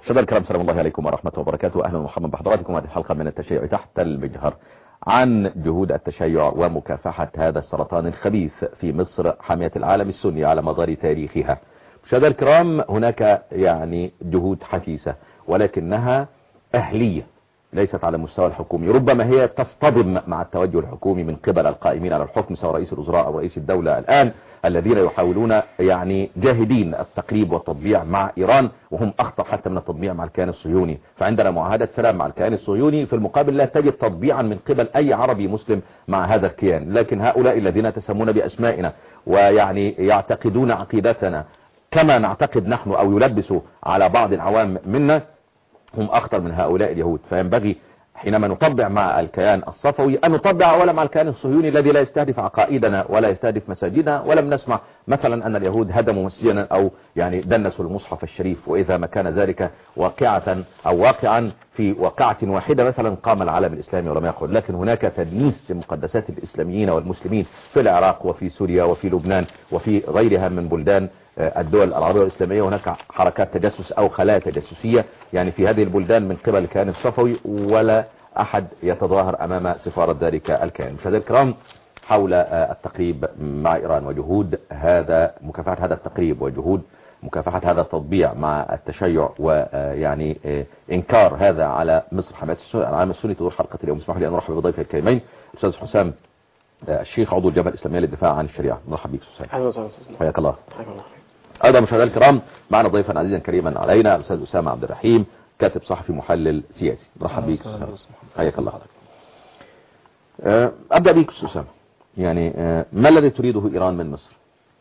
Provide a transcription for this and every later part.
مشاهدينا الكرام سلام الله عليكم ورحمة وبركاته أهلا ومرحبا بحضراتكم هذه الحلقة من التشيع تحت المجهر عن جهود التشيع ومكافحة هذا السرطان الخبيث في مصر حامية العالم السني على مدار تاريخها مشاهدينا الكرام هناك يعني جهود حثيثة ولكنها أهلية ليست على المستوى الحكومي ربما هي تصطدم مع التوجه الحكومي من قبل القائمين على الحكم سواء رئيس الوزراء أو رئيس الدولة الآن الذين يحاولون يعني جاهدين التقريب والتطبيع مع إيران وهم أخطر حتى من التطبيع مع الكيان الصهيوني فعندنا معاهدة سلام مع الكيان الصهيوني في المقابل لا تجد تطبيعا من قبل أي عربي مسلم مع هذا الكيان لكن هؤلاء الذين تسمون بأسمائنا ويعني يعتقدون عقيدتنا كما نعتقد نحن أو يلبسوا على بعض العوام منا هم أخطر من هؤلاء اليهود فينبغي حينما نطبع مع الكيان الصفوي أن نطبع أولا مع الكيان الصهيوني الذي لا يستهدف عقائدنا ولا يستهدف مساجدنا ولم نسمع مثلا أن اليهود هدموا مسجدا أو يعني دنسوا المصحف الشريف وإذا ما كان ذلك واقعة أو واقعا في واقعة واحدة مثلا قام العالم الإسلامي ولم يقل لكن هناك تدنيس لمقدسات الإسلاميين والمسلمين في العراق وفي سوريا وفي لبنان وفي غيرها من بلدان الدول العربية والإسلامية هناك حركات تجسس أو خلايا تجسسية يعني في هذه البلدان من قبل الكيان الصفوي ولا أحد يتظاهر أمام سفارة ذلك الكيان مشاهدينا الكرام حول التقريب مع إيران وجهود هذا مكافحة هذا التقريب وجهود مكافحة هذا التطبيع مع التشيع ويعني إنكار هذا على مصر حماية العالم السني تدور حلقة اليوم اسمحوا لي أن أرحب بضيفي الكريمين أستاذ حسام الشيخ عضو الجبهة الإسلامية للدفاع عن الشريعة مرحبا بك أستاذ اهلا وسهلا حياك الله حياك الله أيضا مشاهدينا الكرام معنا ضيفا عزيزا كريما علينا الأستاذ أسامة عبد الرحيم كاتب صحفي محلل سياسي مرحبا بك حياك الله أبدأ بك أستاذ أسامة يعني ما الذي تريده إيران من مصر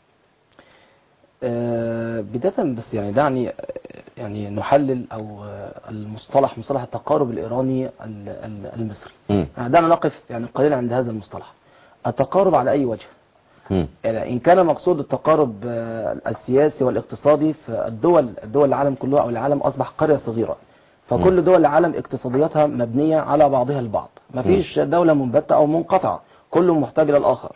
بداية بس يعني دعني يعني نحلل او المصطلح مصطلح التقارب الايراني المصري يعني دعنا نقف يعني قليلا عند هذا المصطلح التقارب على اي وجه يعني ان كان مقصود التقارب السياسي والاقتصادي فالدول الدول العالم كلها او العالم اصبح قرية صغيرة فكل دول العالم اقتصادياتها مبنية على بعضها البعض ما فيش دولة منبتة او منقطعة كل محتاج الى الاخر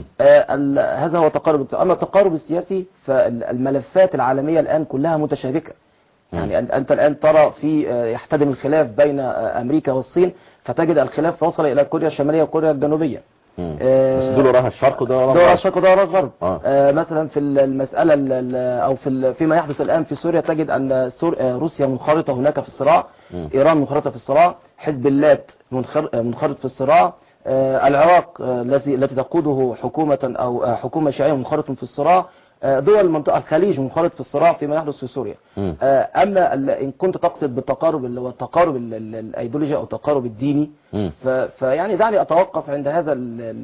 آه هذا هو تقارب اما التقارب السياسي فالملفات العالمية الان كلها متشابكة يعني انت الان ترى في يحتدم الخلاف بين امريكا والصين فتجد الخلاف وصل الى كوريا الشمالية وكوريا الجنوبية آه دول وراها الشرق وده وراها دول الشرق وده وراها الغرب آه. آه مثلا في المسألة او في فيما يحدث الان في سوريا تجد ان روسيا منخرطة هناك في الصراع م. ايران منخرطة في الصراع حزب اللات منخرط في الصراع العراق التي التي تقوده حكومة او حكومة شيعية منخرطة في الصراع دول منطقة الخليج منخرط في الصراع فيما يحدث في سوريا م. اما ان كنت تقصد بالتقارب اللي هو التقارب الايديولوجي او التقارب الديني فيعني دعني اتوقف عند هذا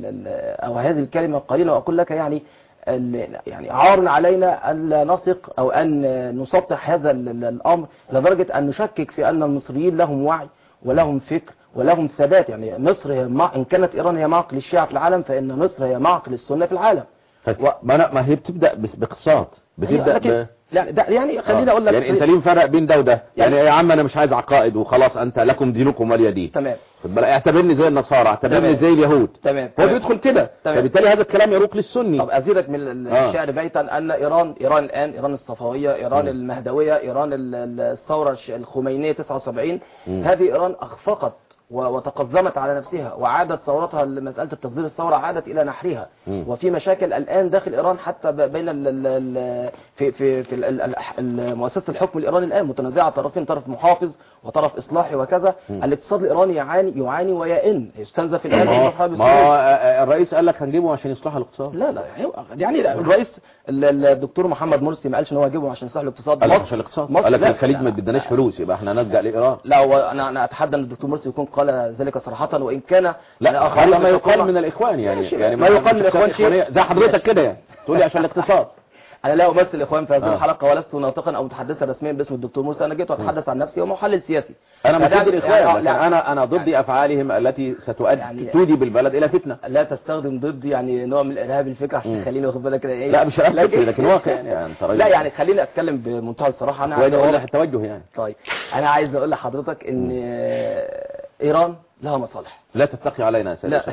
او هذه الكلمة قليلا واقول لك يعني يعني عار علينا ان لا نثق او ان نسطح هذا الامر لدرجة ان نشكك في ان المصريين لهم وعي ولهم فكر ولهم ثبات يعني مصر هي مع ان كانت ايران هي معقل الشيعة في العالم فان مصر هي معقل السنة في العالم و... ما, أنا ما هي بتبدأ باقتصاد بتبدأ لكن... ب... يعني, ده يعني خليني اقول لك يعني انت ليه فرق بين ده وده يعني, يعني يا عم انا مش عايز عقائد وخلاص انت لكم دينكم ولي دين تمام اعتبرني زي النصارى اعتبرني زي اليهود تمام هو بيدخل كده فبالتالي هذا الكلام يروق للسني طب ازيدك من الشعر بيتا ان ايران ايران الان ايران الصفويه ايران م. المهدويه ايران الثوره الخمينيه 79 م. هذه ايران اخفقت وتقزمت على نفسها وعادت ثورتها لمسألة التصدير الثورة عادت إلى نحرها م. وفي مشاكل الآن داخل إيران حتى بين ال ال في في في مؤسسة الحكم الإيراني الآن متنازعة طرفين طرف محافظ وطرف إصلاحي وكذا م. الاقتصاد الإيراني يعاني يعاني ويئن يستنزف الآن ما, ما الرئيس قال لك هنجيبه عشان يصلح الاقتصاد لا لا يعني الرئيس الدكتور محمد مرسي ما قالش ان هو هيجيبه عشان يصلح الاقتصاد قال عشان الاقتصاد قال لك الخليج ما بدناش فلوس يبقى احنا نلجا لايران لا هو انا انا اتحدى ان الدكتور مرسي يكون قال ذلك صراحة وإن كان لا هذا ما يقال من الإخوان يعني يعني ما يقال من الإخوان شيء زي حضرتك كده يعني تقول لي عشان الاقتصاد أنا لا أمثل الإخوان في هذه آه. الحلقة ولست ناطقا أو متحدثا رسميا باسم الدكتور موسى أنا جيت وأتحدث عن نفسي ومحلل سياسي أنا مش ضد الإخوان يعني لكن أنا أنا ضد أفعالهم التي ستؤدي يعني تودي بالبلد إلى فتنة لا تستخدم ضدي يعني نوع من الإرهاب الفكر عشان تخليني واخد بالك إيه لا مش إرهاب فكري لكن واقع يعني أنت لا يعني خليني أتكلم بمنتهى الصراحة أنا عايز أقول لك التوجه يعني طيب أنا عايز أقول لحضرتك إن إيران لها مصالح لا تتقي علينا يا سيدي لا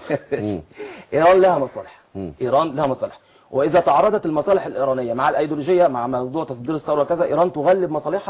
إيران لها مصالح إيران لها مصالح وإذا تعارضت المصالح الإيرانية مع الأيديولوجية مع موضوع تصدير الثورة وكذا إيران تغلب مصالحها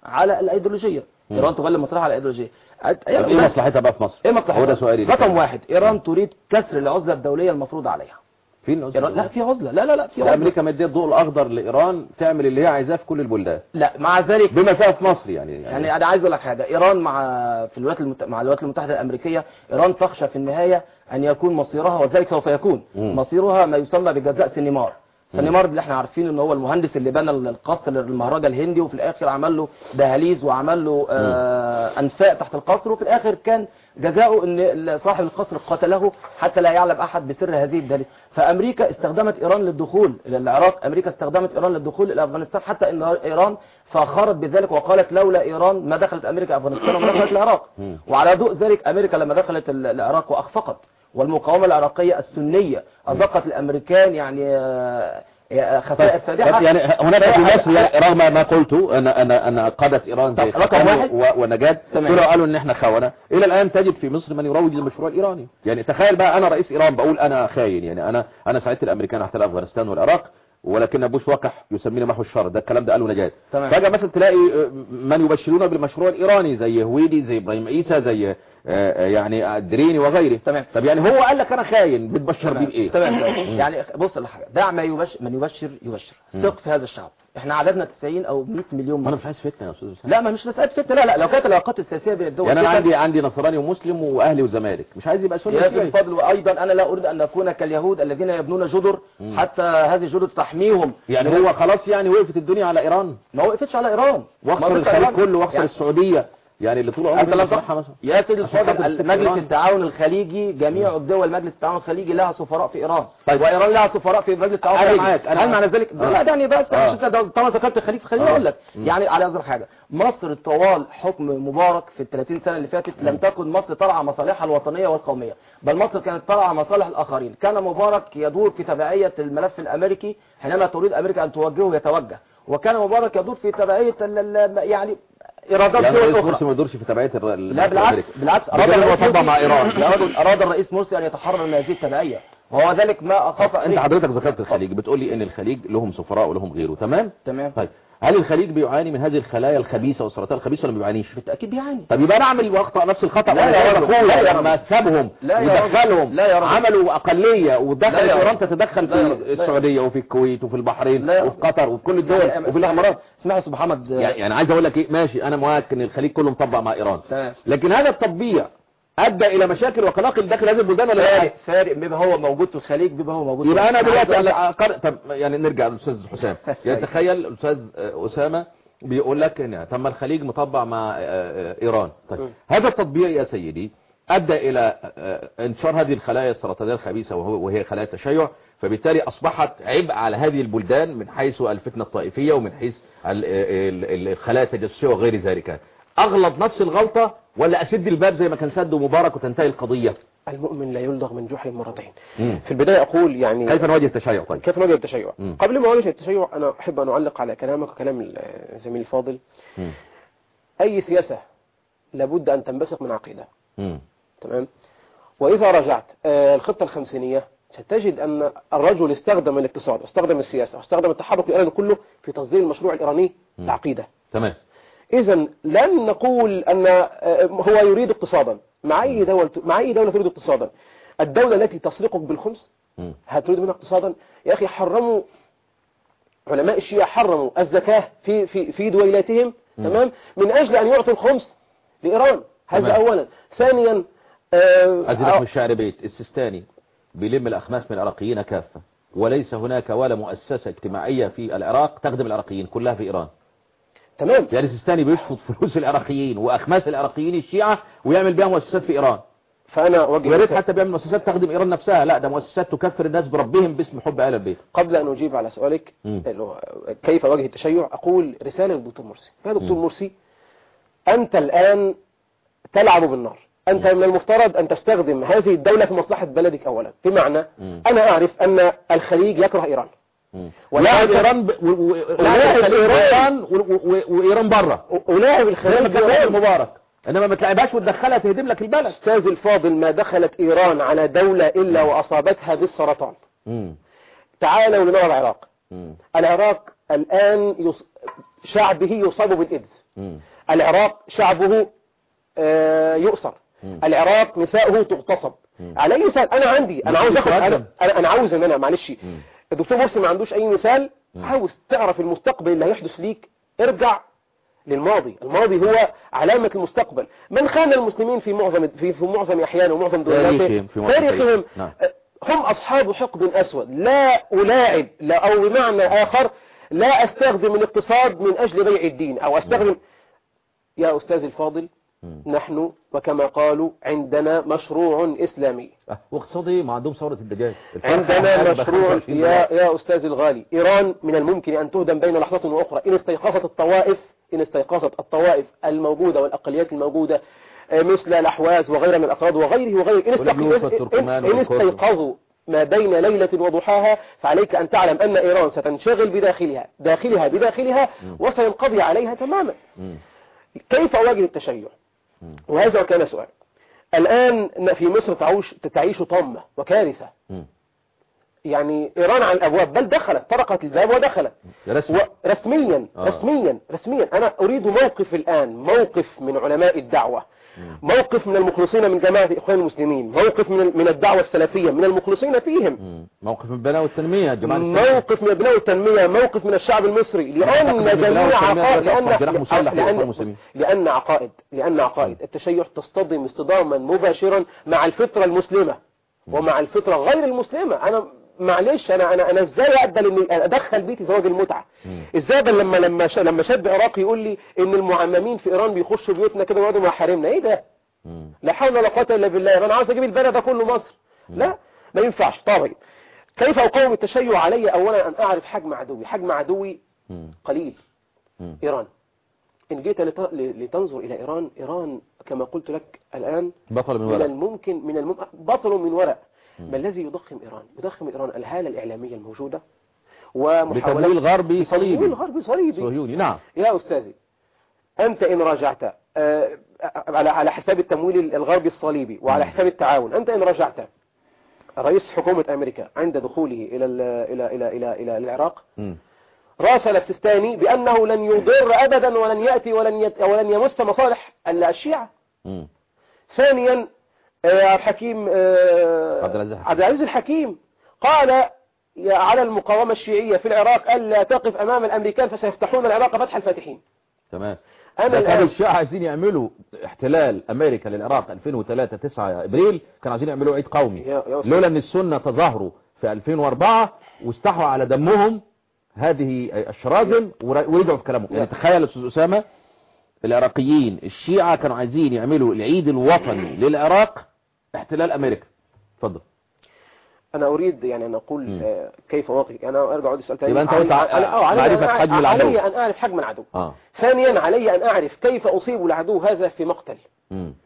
على الايديولوجيه ايران تغلب مصالحها على الايديولوجيه ايه مصلحتها بقى في مصر ايه مصلحتها هو ده سؤالي رقم واحد ايران تريد كسر العزله الدوليه المفروض عليها فين العزله إيران لا في عزله لا لا لا في ده عزله امريكا مديه الضوء الاخضر لايران تعمل اللي هي عايزاه في كل البلدان لا مع ذلك بما فيها في مصر يعني يعني انا عايز اقول لك حاجه ايران مع في الولايات المت... مع الولايات المتحده الامريكيه ايران تخشى في النهايه ان يكون مصيرها وذلك سوف يكون مم. مصيرها ما يسمى بجزاء سنيمار سنيمار اللي احنا عارفين ان هو المهندس اللي بنى القصر للمهرجة الهندي وفي الاخر عمل له دهاليز وعمل له آه انفاق تحت القصر وفي الاخر كان جزاؤه ان صاحب القصر قتله حتى لا يعلم احد بسر هذه الدهاليز فامريكا استخدمت ايران للدخول الى العراق امريكا استخدمت ايران للدخول الى افغانستان حتى ان ايران فخرت بذلك وقالت لولا ايران ما دخلت امريكا افغانستان وما دخلت العراق مم. وعلى ضوء ذلك امريكا لما دخلت ال- العراق واخفقت والمقاومه العراقيه السنيه اذقت الامريكان يعني آه، آه، خسائر فادحه يعني هناك في مصر يعني رغم ما قلته ان ان ان قاده ايران زي طب رقم خاتم واحد. و- ونجاة تمام. طلعوا قالوا ان احنا خونه الى الان تجد في مصر من يروج للمشروع الايراني يعني تخيل بقى انا رئيس ايران بقول انا خاين يعني انا انا ساعدت الامريكان احتلال افغانستان والعراق ولكن بوش وقح يسميني محو الشر ده الكلام ده قاله نجاة تمام. فجاه مثلا تلاقي آه، من يبشرون بالمشروع الايراني زي هويدي زي ابراهيم عيسى زي آه، آه، يعني الدريني وغيره تمام. طب يعني هو قال لك انا خاين بتبشر بيه بايه تمام تمام يعني بص لحاجه دع ما يبشر من يبشر يبشر ثق في هذا الشعب احنا عددنا 90 او 100 مليون ما انا مصري مش عايز فتنه يا استاذ أسامة. لا ما مش مساله فتنه لا لا لو كانت العلاقات السياسيه بين الدول يعني انا فتن، عندي عندي نصراني ومسلم واهلي وزمالك مش عايز يبقى سني يا ذي شيعي. الفضل وايضا انا لا اريد ان نكون كاليهود الذين يبنون جدر حتى هذه الجدر تحميهم يعني من- هو خلاص يعني وقفت الدنيا على ايران ما وقفتش على ايران ما واخسر وقفتش على الخليج إيران. كله واخسر يعني السعوديه يعني اللي طول انت عمري لو بسمعها مثلا يا سيدي عشان خاطر الفاضل الست مجلس إيران. التعاون الخليجي جميع الدول مجلس التعاون الخليجي لها سفراء في ايران طيب وايران لها سفراء في مجلس التعاون أنا الخليجي معاك، أنا هل معاك. معنى ذلك آه. لا يعني بس آه. مش انت طالما ذكرت الخليج خليني آه. اقول لك مم. يعني على هذا الحاجه مصر طوال حكم مبارك في ال 30 سنه اللي فاتت لم تكن مصر ترعى مصالحها الوطنيه والقوميه بل مصر كانت ترعى مصالح الاخرين كان مبارك يدور في تبعيه الملف الامريكي حينما تريد امريكا ان توجهه يتوجه وكان مبارك يدور في تبعيه ال- ال- يعني ايرادات يعني دول رئيس اخرى مرسي ما يدورش في تبعيه الر- لا بالعكس الأمريكي. بالعكس بجانب اراد هو الرئيس طبع مرسي- مع ايران اراد اراد الرئيس مرسي ان يتحرر من هذه التبعيه وهو ذلك ما اخاف انت أمريكا. حضرتك ذكرت الخليج بتقول لي ان الخليج لهم سفراء ولهم غيره تمام تمام طيب هل الخليج بيعاني من هذه الخلايا الخبيثه والسرطان الخبيث ولا ما بيعانيش بالتاكيد بيعاني طب يبقى نعمل واخطا نفس الخطا لا يا ولا رجل. أقول لا يا لما سابهم لا يا رجل. ودخلهم لا يا رجل. عملوا اقليه ودخلت لا يا ايران رجل. تتدخل لا يا في رجل. لا يا السعوديه وفي الكويت وفي البحرين لا يا وفي رجل. قطر وفي كل الدول يعني وفي الامارات اسمح يا استاذ محمد يعني يعني عايز اقول لك ايه ماشي انا موافق ان الخليج كله مطبق مع ايران تمام. لكن هذا التطبيع ادى الى مشاكل وقلاقل داخل هذه البلدان ولا فارق لا فارق بما هو موجود في الخليج بما هو موجود يبقى في انا مصر. دلوقتي عايز أقول لك- أنا أقر... طب يعني نرجع للاستاذ حسام يعني تخيل الاستاذ آه، اسامه بيقول لك ان طب ما الخليج مطبق مع آه، آه، ايران طيب م. هذا التطبيع يا سيدي ادى الى آه، انتشار هذه الخلايا السرطانيه الخبيثه وهو- وهي خلايا التشيع فبالتالي اصبحت عبء على هذه البلدان من حيث الفتنه الطائفيه ومن حيث ال- ال- الخلايا التجسسيه وغير ذلك اغلط نفس الغلطه ولا اسد الباب زي ما كان سد مبارك وتنتهي القضيه المؤمن لا يلدغ من جحر مرتين مم. في البداية أقول يعني كيف نواجه التشيع طيب كيف نواجه التشيع مم. قبل ما أواجه التشيع أنا أحب أن أعلق على كلامك وكلام الزميل الفاضل مم. أي سياسة لابد أن تنبثق من عقيدة مم. تمام وإذا رجعت آه، الخطة الخمسينية ستجد أن الرجل استخدم الاقتصاد واستخدم السياسة واستخدم التحرك الإيراني كله في تصدير المشروع الإيراني مم. العقيدة تمام إذا لن نقول أن آه، هو يريد اقتصادا مع أي دولة مع أي دولة تريد اقتصادا الدولة التي تسرقك بالخمس مم. هتريد منها اقتصادا يا أخي حرموا علماء الشيعة حرموا الزكاة في في في دويلاتهم تمام من أجل أن يعطوا الخمس لإيران هذا تمام. أولا ثانيا آه، أزلك من الشعر بيت السيستاني بيلم الأخماس من العراقيين كافة وليس هناك ولا مؤسسة اجتماعية في العراق تخدم العراقيين كلها في إيران تمام يعني السيستاني بيشفط فلوس العراقيين وأخماس العراقيين الشيعة ويعمل بها مؤسسات في إيران فأنا ويا أوجه ريت حتى بيعمل مؤسسات تخدم إيران نفسها لا ده مؤسسات تكفر الناس بربهم باسم حب آل البيت قبل أن أجيب على سؤالك مم. اللي هو كيف أواجه التشيع أقول رسالة للدكتور مرسي يا دكتور مم. مرسي أنت الآن تلعب بالنار أنت من المفترض أن تستخدم هذه الدولة في مصلحة بلدك أولا بمعنى مم. أنا أعرف أن الخليج يكره إيران مم. ولاعب ولاعب إيران ب... و... و... ولاعب ولاعب إيران. إيران و... و... وإيران بره ألاعب زي ما الخليج كان كمان. مبارك إنما ما تلعبهاش وتدخلها تهدم لك البلد أستاذ الفاضل ما دخلت إيران على دولة إلا وأصابتها بالسرطان مم. تعالوا لنرى العراق مم. العراق الآن يص... شعبه يصاب بالإيدز مم. العراق شعبه آه، يؤسر مم. العراق نساؤه تغتصب مم. على اي مثال انا عندي انا عاوز اخد مش انا, مقدم. انا أنا عاوز ان انا معلش مم. الدكتور مرسي ما عندوش اي مثال مم. عاوز تعرف المستقبل اللي هيحدث ليك ارجع للماضي الماضي هو علامة المستقبل من خان المسلمين في معظم في, في معظم احيانه ومعظم تاريخهم دولاتهم في معظم تاريخهم تاريخهم. نعم. هم اصحاب حقد اسود لا الاعب لا او بمعنى اخر لا استخدم الاقتصاد من اجل بيع الدين او استخدم يا استاذ الفاضل مم. نحن وكما قالوا عندنا مشروع اسلامي أه، واقتصادي ما عندهم ثورة الدجاج الفرخة عندنا قلبة مشروع 25 يا دولار. يا أستاذ الغالي إيران من الممكن أن تهدم بين لحظة وأخرى إن استيقظت الطوائف إن استيقظت الطوائف الموجودة والأقليات الموجودة آه، مثل الأحواز وغيرها من الأقراض وغيره وغيره إن, والبلوك استيق- والتركمان إن, إن والكرد. استيقظوا ما بين ليلة وضحاها فعليك أن تعلم أن إيران ستنشغل بداخلها داخلها بداخلها وسينقضي عليها تماما مم. كيف أواجه التشيع مم. وهذا كان سؤال الآن في مصر تعيش تعيش طامة وكارثة مم. يعني إيران على الأبواب بل دخلت طرقت الباب ودخلت رسمي رسميا آه. رسميا رسميا أنا أريد موقف الآن موقف من علماء الدعوة موقف من المخلصين من جماعة إخوان المسلمين موقف من من الدعوة السلفية من المخلصين فيهم مم. موقف من البناء والتنمية يا جماعة الإسلام. موقف من البناء والتنمية موقف من الشعب المصري لأن أعتقد إن البناء جميع والتنمية عقائد دلوقتي أصبح جناح لأن مسلح للإخوان لأن المسلمين. لأن عقائد لأن عقائد التشيع تصطدم اصطداما مباشرا مع الفطرة المسلمة ومع الفطرة غير المسلمة أنا معلش أنا أنا أنا إزاي أقبل إني أدخل بيتي زواج المتعة مم. إزاي أقبل لما لما ش- لما شاب عراقي يقول لي إن المعممين في إيران بيخشوا بيوتنا كده ويقعدوا مع حريمنا إيه ده مم. لا حول ولا قوة إلا بالله أنا عاوز أجيب البلد ده كله مصر لا ما ينفعش طيب كيف أقاوم التشيع علي أولا أن أعرف حجم عدوي حجم عدوي مم. قليل مم. إيران إن جيت لت- ل- لتنظر إلى إيران إيران كما قلت لك الآن بطل من من ورق الممكن من المم... بطل من ورق ما الذي يضخم إيران يضخم إيران الهالة الإعلامية الموجودة بتمويل غربي تمويل صليبي غربي صليبي صهيوني نعم يا أستاذي أنت إن راجعت آه، على على حساب التمويل الغربي الصليبي وعلى حساب التعاون أنت إن راجعت رئيس حكومة أمريكا عند دخوله إلى ال- إلى إلى إلى إلى العراق مم. راسل السيستاني بأنه لن يضر أبدا ولن يأتي ولن يت ولن يمس مصالح الشيعة مم. ثانيا آه، الحكيم آه، عبد العزيز الحكيم. عبد العزيز الحكيم قال يا- على المقاومة الشيعية في العراق ألا تقف أمام الأمريكان فسيفتحون العراق فتح الفاتحين تمام أنا ده كانوا الآن الشيعة عايزين يعملوا احتلال امريكا للعراق 2003 9 ابريل كانوا عايزين يعملوا عيد قومي يا- يا أستاذ. لولا ان السنة تظاهروا في 2004 واستحوا على دمهم هذه الشرازم ور- ورجعوا في كلامهم يعني يا. تخيل يا استاذ اسامه العراقيين الشيعة كانوا عايزين يعملوا العيد الوطني للعراق احتلال امريكا اتفضل أنا أريد يعني أن أقول مم. آه، كيف أواقع أنا أرجع أعود السؤال تاني يبقى أنت علي- قلت ع- علي- آه، علي معرفة أن أعرف- حجم العدو. علي أن أعرف حجم العدو اه ثانيا علي أن أعرف كيف أصيب العدو هذا في مقتل مم.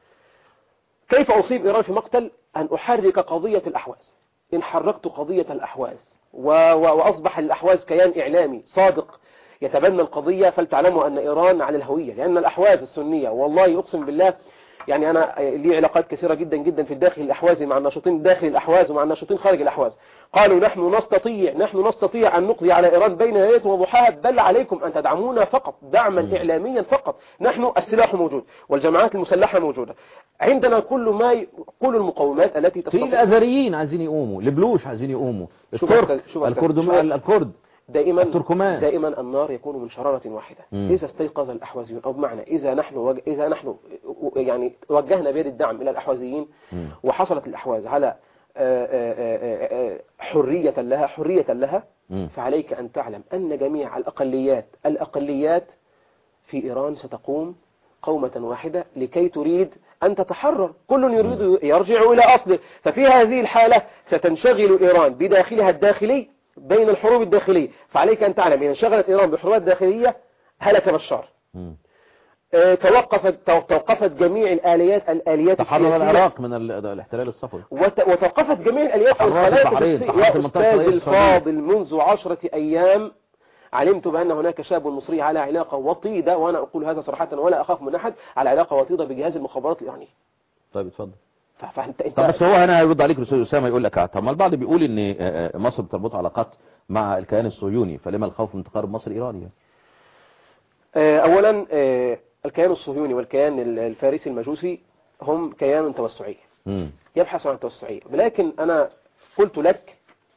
كيف أصيب إيران في مقتل أن أحرك قضية الأحواز إن حركت قضية الأحواز و... و... وأصبح الأحواز كيان إعلامي صادق يتبنى القضية فلتعلموا أن إيران على الهوية لأن الأحواز السنية والله أقسم بالله يعني أنا لي علاقات كثيرة جدا جدا في الداخل الأحوازي مع الناشطين داخل الأحواز ومع الناشطين خارج الأحواز قالوا نحن نستطيع نحن نستطيع أن نقضي على إيران بين ليلة وضحاها بل عليكم أن تدعمونا فقط دعما إعلاميا فقط نحن السلاح موجود والجماعات المسلحة موجودة عندنا كل ما ي... كل المقومات التي في تستطيع الأذريين عايزين يقوموا البلوش عايزين يقوموا شوف الترك أستاذ- شوف أستاذ- الكرد شوف- الكرد دائما التركمان. دائما النار يكون من شرارة واحدة مم. إذا استيقظ الأحوازيون أو بمعنى إذا نحن وج... إذا نحن يعني وجهنا بيد الدعم إلى الأحوازيين مم. وحصلت الأحواز على آه، آه، آه، آه، حرية لها حرية لها مم. فعليك أن تعلم أن جميع الأقليات الأقليات في إيران ستقوم قومة واحدة لكي تريد أن تتحرر كل يريد يرجع إلى أصله ففي هذه الحالة ستنشغل إيران بداخلها الداخلي بين الحروب الداخلية فعليك أن تعلم إذا انشغلت إيران بحروبات داخلية هلك بشار مم. آه، توقفت توقفت جميع الآليات الآليات تحرر السياسية العراق من ال- الاحتلال الصفوي وت- وتوقفت جميع الآليات تحررت والخلايا البحرين، السياسية. تحررت يا المنطقة أستاذ الصغيرة السعودية. الفاضل منذ عشرة أيام علمت بأن هناك شاب مصري على علاقة وطيدة وأنا أقول هذا صراحة ولا أخاف من أحد على علاقة وطيدة بجهاز المخابرات الإيراني طيب اتفضل ف- فأنت أنت طب بس هو هنا هيرد عليك الاستاذ اسامه يقول لك طب ما البعض بيقول ان آه، آه، مصر بتربط علاقات مع الكيان الصهيوني فلما الخوف من تقارب مصر ايراني يعني؟ آه، أولا آه، الكيان الصهيوني والكيان ال- الفارسي المجوسي هم كيان توسعي مم. يبحث عن التوسعية ولكن أنا قلت لك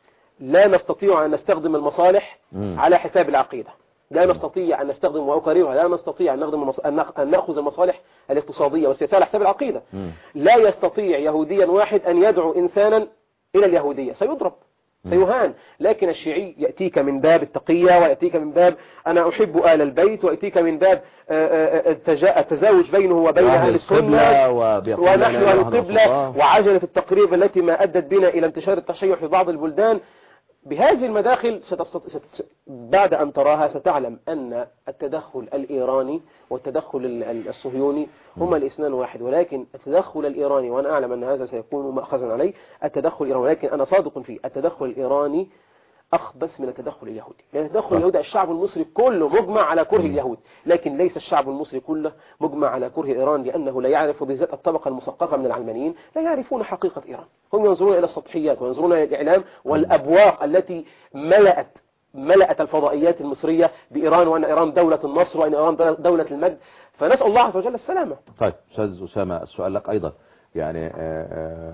لا نستطيع أن نستخدم المصالح مم. على حساب العقيدة لا نستطيع أن نستخدم وأكررها لا نستطيع أن نخدم المص... أن نأخ- أن نأخذ المصالح الاقتصادية والسياسية على حساب العقيدة مم. لا يستطيع يهوديا واحد أن يدعو إنسانا إلى اليهودية سيضرب سيهان لكن الشيعي يأتيك من باب التقية ويأتيك من باب أنا أحب آل البيت ويأتيك من باب آه، آه، آه، التجا- التزاوج بينه وبين وأهل أهل السنة القبلة وبيقول لا ونحن إله إلا الله القبلة رسول الله. وعجلة التقريب التي ما أدت بنا إلى انتشار التشيع في بعض البلدان بهذه المداخل ستست... ست... بعد أن تراها ستعلم أن التدخل الإيراني والتدخل ال- ال- الصهيوني هما الاثنان واحد ولكن التدخل الإيراني وأنا أعلم أن هذا سيكون مأخذا عليه التدخل الإيراني ولكن أنا صادق فيه التدخل الإيراني أخبث من التدخل اليهودي لأن التدخل اليهودي الشعب المصري كله مجمع على كره اليهود لكن ليس الشعب المصري كله مجمع على كره إيران لأنه لا يعرف بالذات الطبقة المثقفة من العلمانيين لا يعرفون حقيقة إيران هم ينظرون إلى السطحيات وينظرون إلى الإعلام والأبواق التي ملأت ملأت الفضائيات المصرية بإيران وأن إيران دولة النصر وأن إيران دولة المجد فنسأل الله عز وجل السلامة طيب أستاذ أسامة السؤال لك أيضا يعني آه، آه،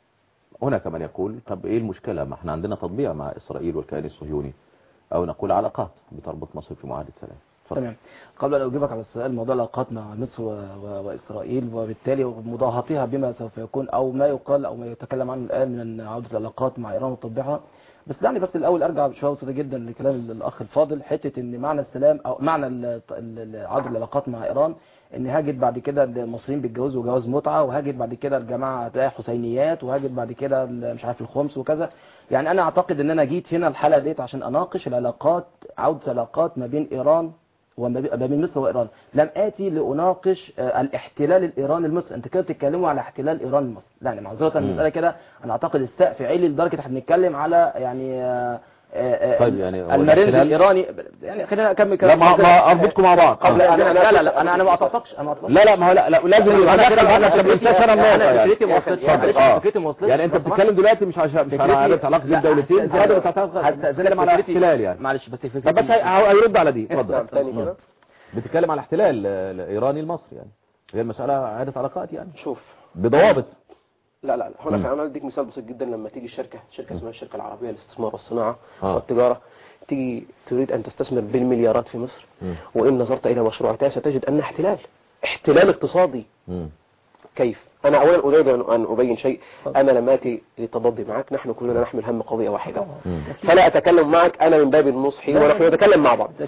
هناك من يقول طب إيه المشكلة ما احنا عندنا تطبيع مع إسرائيل والكيان الصهيوني أو نقول علاقات بتربط مصر في معاهدة سلام اتفضل. تمام قبل أن أجيبك على السؤال موضوع العلاقات مع مصر و... و... وإسرائيل وبالتالي مضاهاتها بما سوف يكون أو ما يقال أو ما يتكلم عنه الآن من عودة العلاقات مع إيران وتطبيعها بس دعني بس الأول أرجع شوية بسيطة جدا لكلام الأخ الفاضل حتة إن معنى السلام أو معنى ال- ال- عودة العلاقات مع إيران إن هاجد بعد كده المصريين بيتجوزوا جواز متعة وهاجد بعد كده الجماعة هتلاقي حسينيات وهاجد بعد كده ال- مش عارف الخمس وكذا يعني أنا أعتقد إن أنا جيت هنا الحلقة ديت عشان أناقش العلاقات عودة العلاقات ما بين إيران وما بي- ما بين مصر وايران لم اتي لاناقش آه، الاحتلال الايراني لمصر انت كده بتتكلموا على احتلال ايران لمصر لا يعني معذره المساله كده انا اعتقد السقف عالي لدرجه احنا بنتكلم على يعني آه، آه، آه، طيب يعني هو المريض الاحتلال- الايراني يعني خلينا اكمل لا كلام ما, ما أربطكم مع بعض قبل آه. أنا لا لا لا انا انا ما اعتقدش انا ما اعتقدش لا لا ما هو لا, لا لازم يبقى أنا داخل كده- هذا أنا عشان فكرتي- ننتشر النقطة أنا يعني فكرتي ما وصلتش. اتفضل. أنا آه. فكرتي ما وصلتش. يعني انت لو سمحت. بتتكلم دلوقتي مش عشان مش على فكرتي- علاقة علاقة بين لا، دولتين هستأذنك- هذا بتتكلم هستأذنك على فكرتي- احتلال يعني معلش بس فكرتي طب بس هي- هو هيرد على دي نعم اتفضل تاني كده بتتكلم على احتلال آه، الايراني لمصر يعني هي المسألة عادة علاقات يعني شوف بضوابط لا لا لا هنا مم. انا اديك مثال بسيط جدا لما تيجي الشركه شركه اسمها الشركه العربيه للاستثمار والصناعه آه. والتجاره تيجي تريد ان تستثمر بالمليارات في مصر مم. وان نظرت الى مشروعاتها ستجد انها احتلال احتلال اقتصادي مم. كيف انا اولا اريد ان أن ابين شيء انا لما اتي للتضاد معك نحن كلنا نحمل هم قضيه واحده مم. فلا اتكلم معك انا من باب النصح ونحن نتكلم مع بعض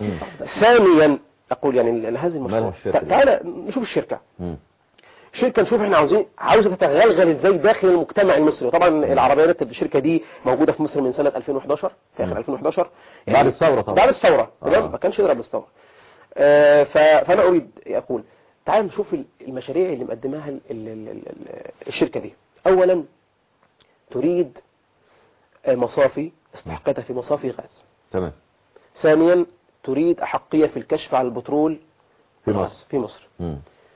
ثانيا اقول يعني هذه مالها المشروع الشركة دي؟ تعالى نشوف الشركه مم. شركة نشوف احنا عاوزين عاوزة تتغلغل ازاي داخل المجتمع المصري طبعا العربية رتب الشركة دي موجودة في مصر من سنة 2011 في اخر 2011 بعد الثورة طبعا. بعد الثورة تمام آه. ما كانش يضرب الثورة آه، ف- فانا اريد اقول تعال نشوف ال- المشاريع اللي مقدماها ال- ال- ال- ال- الشركة دي اولا تريد آه، مصافي استحقاقها في مصافي غاز تمام ثانيا تريد احقية في الكشف على البترول في والغاز مصر. في مصر مم.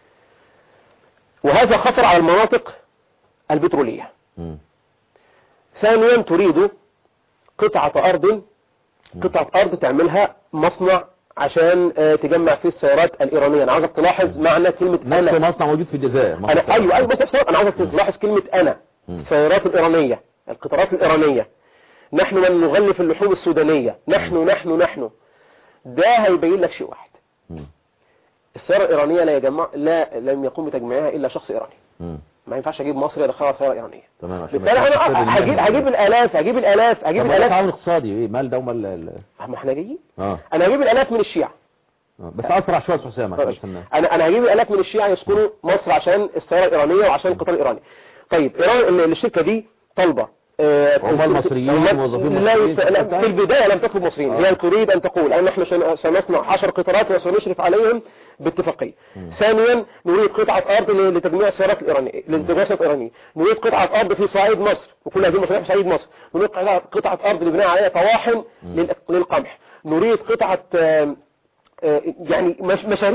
وهذا خطر على المناطق البترولية مم. ثانيا تريد قطعة أرض قطعة أرض تعملها مصنع عشان آه، تجمع فيه السيارات الإيرانية أنا عاوزك تلاحظ معنى كلمة نفس أنا مصنع موجود في الجزائر مصنع أنا أيوة أيوة بس بس أنا عاوزك تلاحظ كلمة أنا مم. السيارات الإيرانية القطارات الإيرانية نحن من نغلف اللحوم السودانية نحن نحن نحن ده هيبين لك شيء واحد مم. السيارة الإيرانية لا يجمع لا لم يقوم بتجميعها إلا شخص إيراني مم. ما ينفعش أجيب مصري أدخلها سيارة إيرانية تمام عشان بالتالي ما يبقاش انا كده هجيب المنهج. هجيب الالاف هجيب الالاف هجيب طب ما ده الالاف تعاون اقتصادي ايه مال ده ومال ال- ما احنا جايين اه انا هجيب الالاف من الشيعة آه. بس اسرع شويه يا حسام عشان استنى انا انا هجيب الالاف من الشيعة يسكنوا مصر عشان السيارة الايرانية وعشان القطار الايراني طيب ايران ال- الشركة دي طالبة آه، هم المصريين هم- موظفين لا مصريين يست... لا بتاعتها؟ في البداية لم تطلب مصريين آه. هي تريد ان تقول ان نحن سن- سنصنع 10 قطارات وسنشرف عليهم باتفاقية ثانيا نريد قطعة ارض ل- لتجميع السيارات الايرانية لتجميع السيارات الايرانية نريد قطعة ارض في صعيد مصر وكل هذه المشاريع في صعيد مصر نريد قطعة- قطعة ارض لبناء عليها طواحن لل- للقمح نريد قطعة آم، آه، يعني مش- مشاريع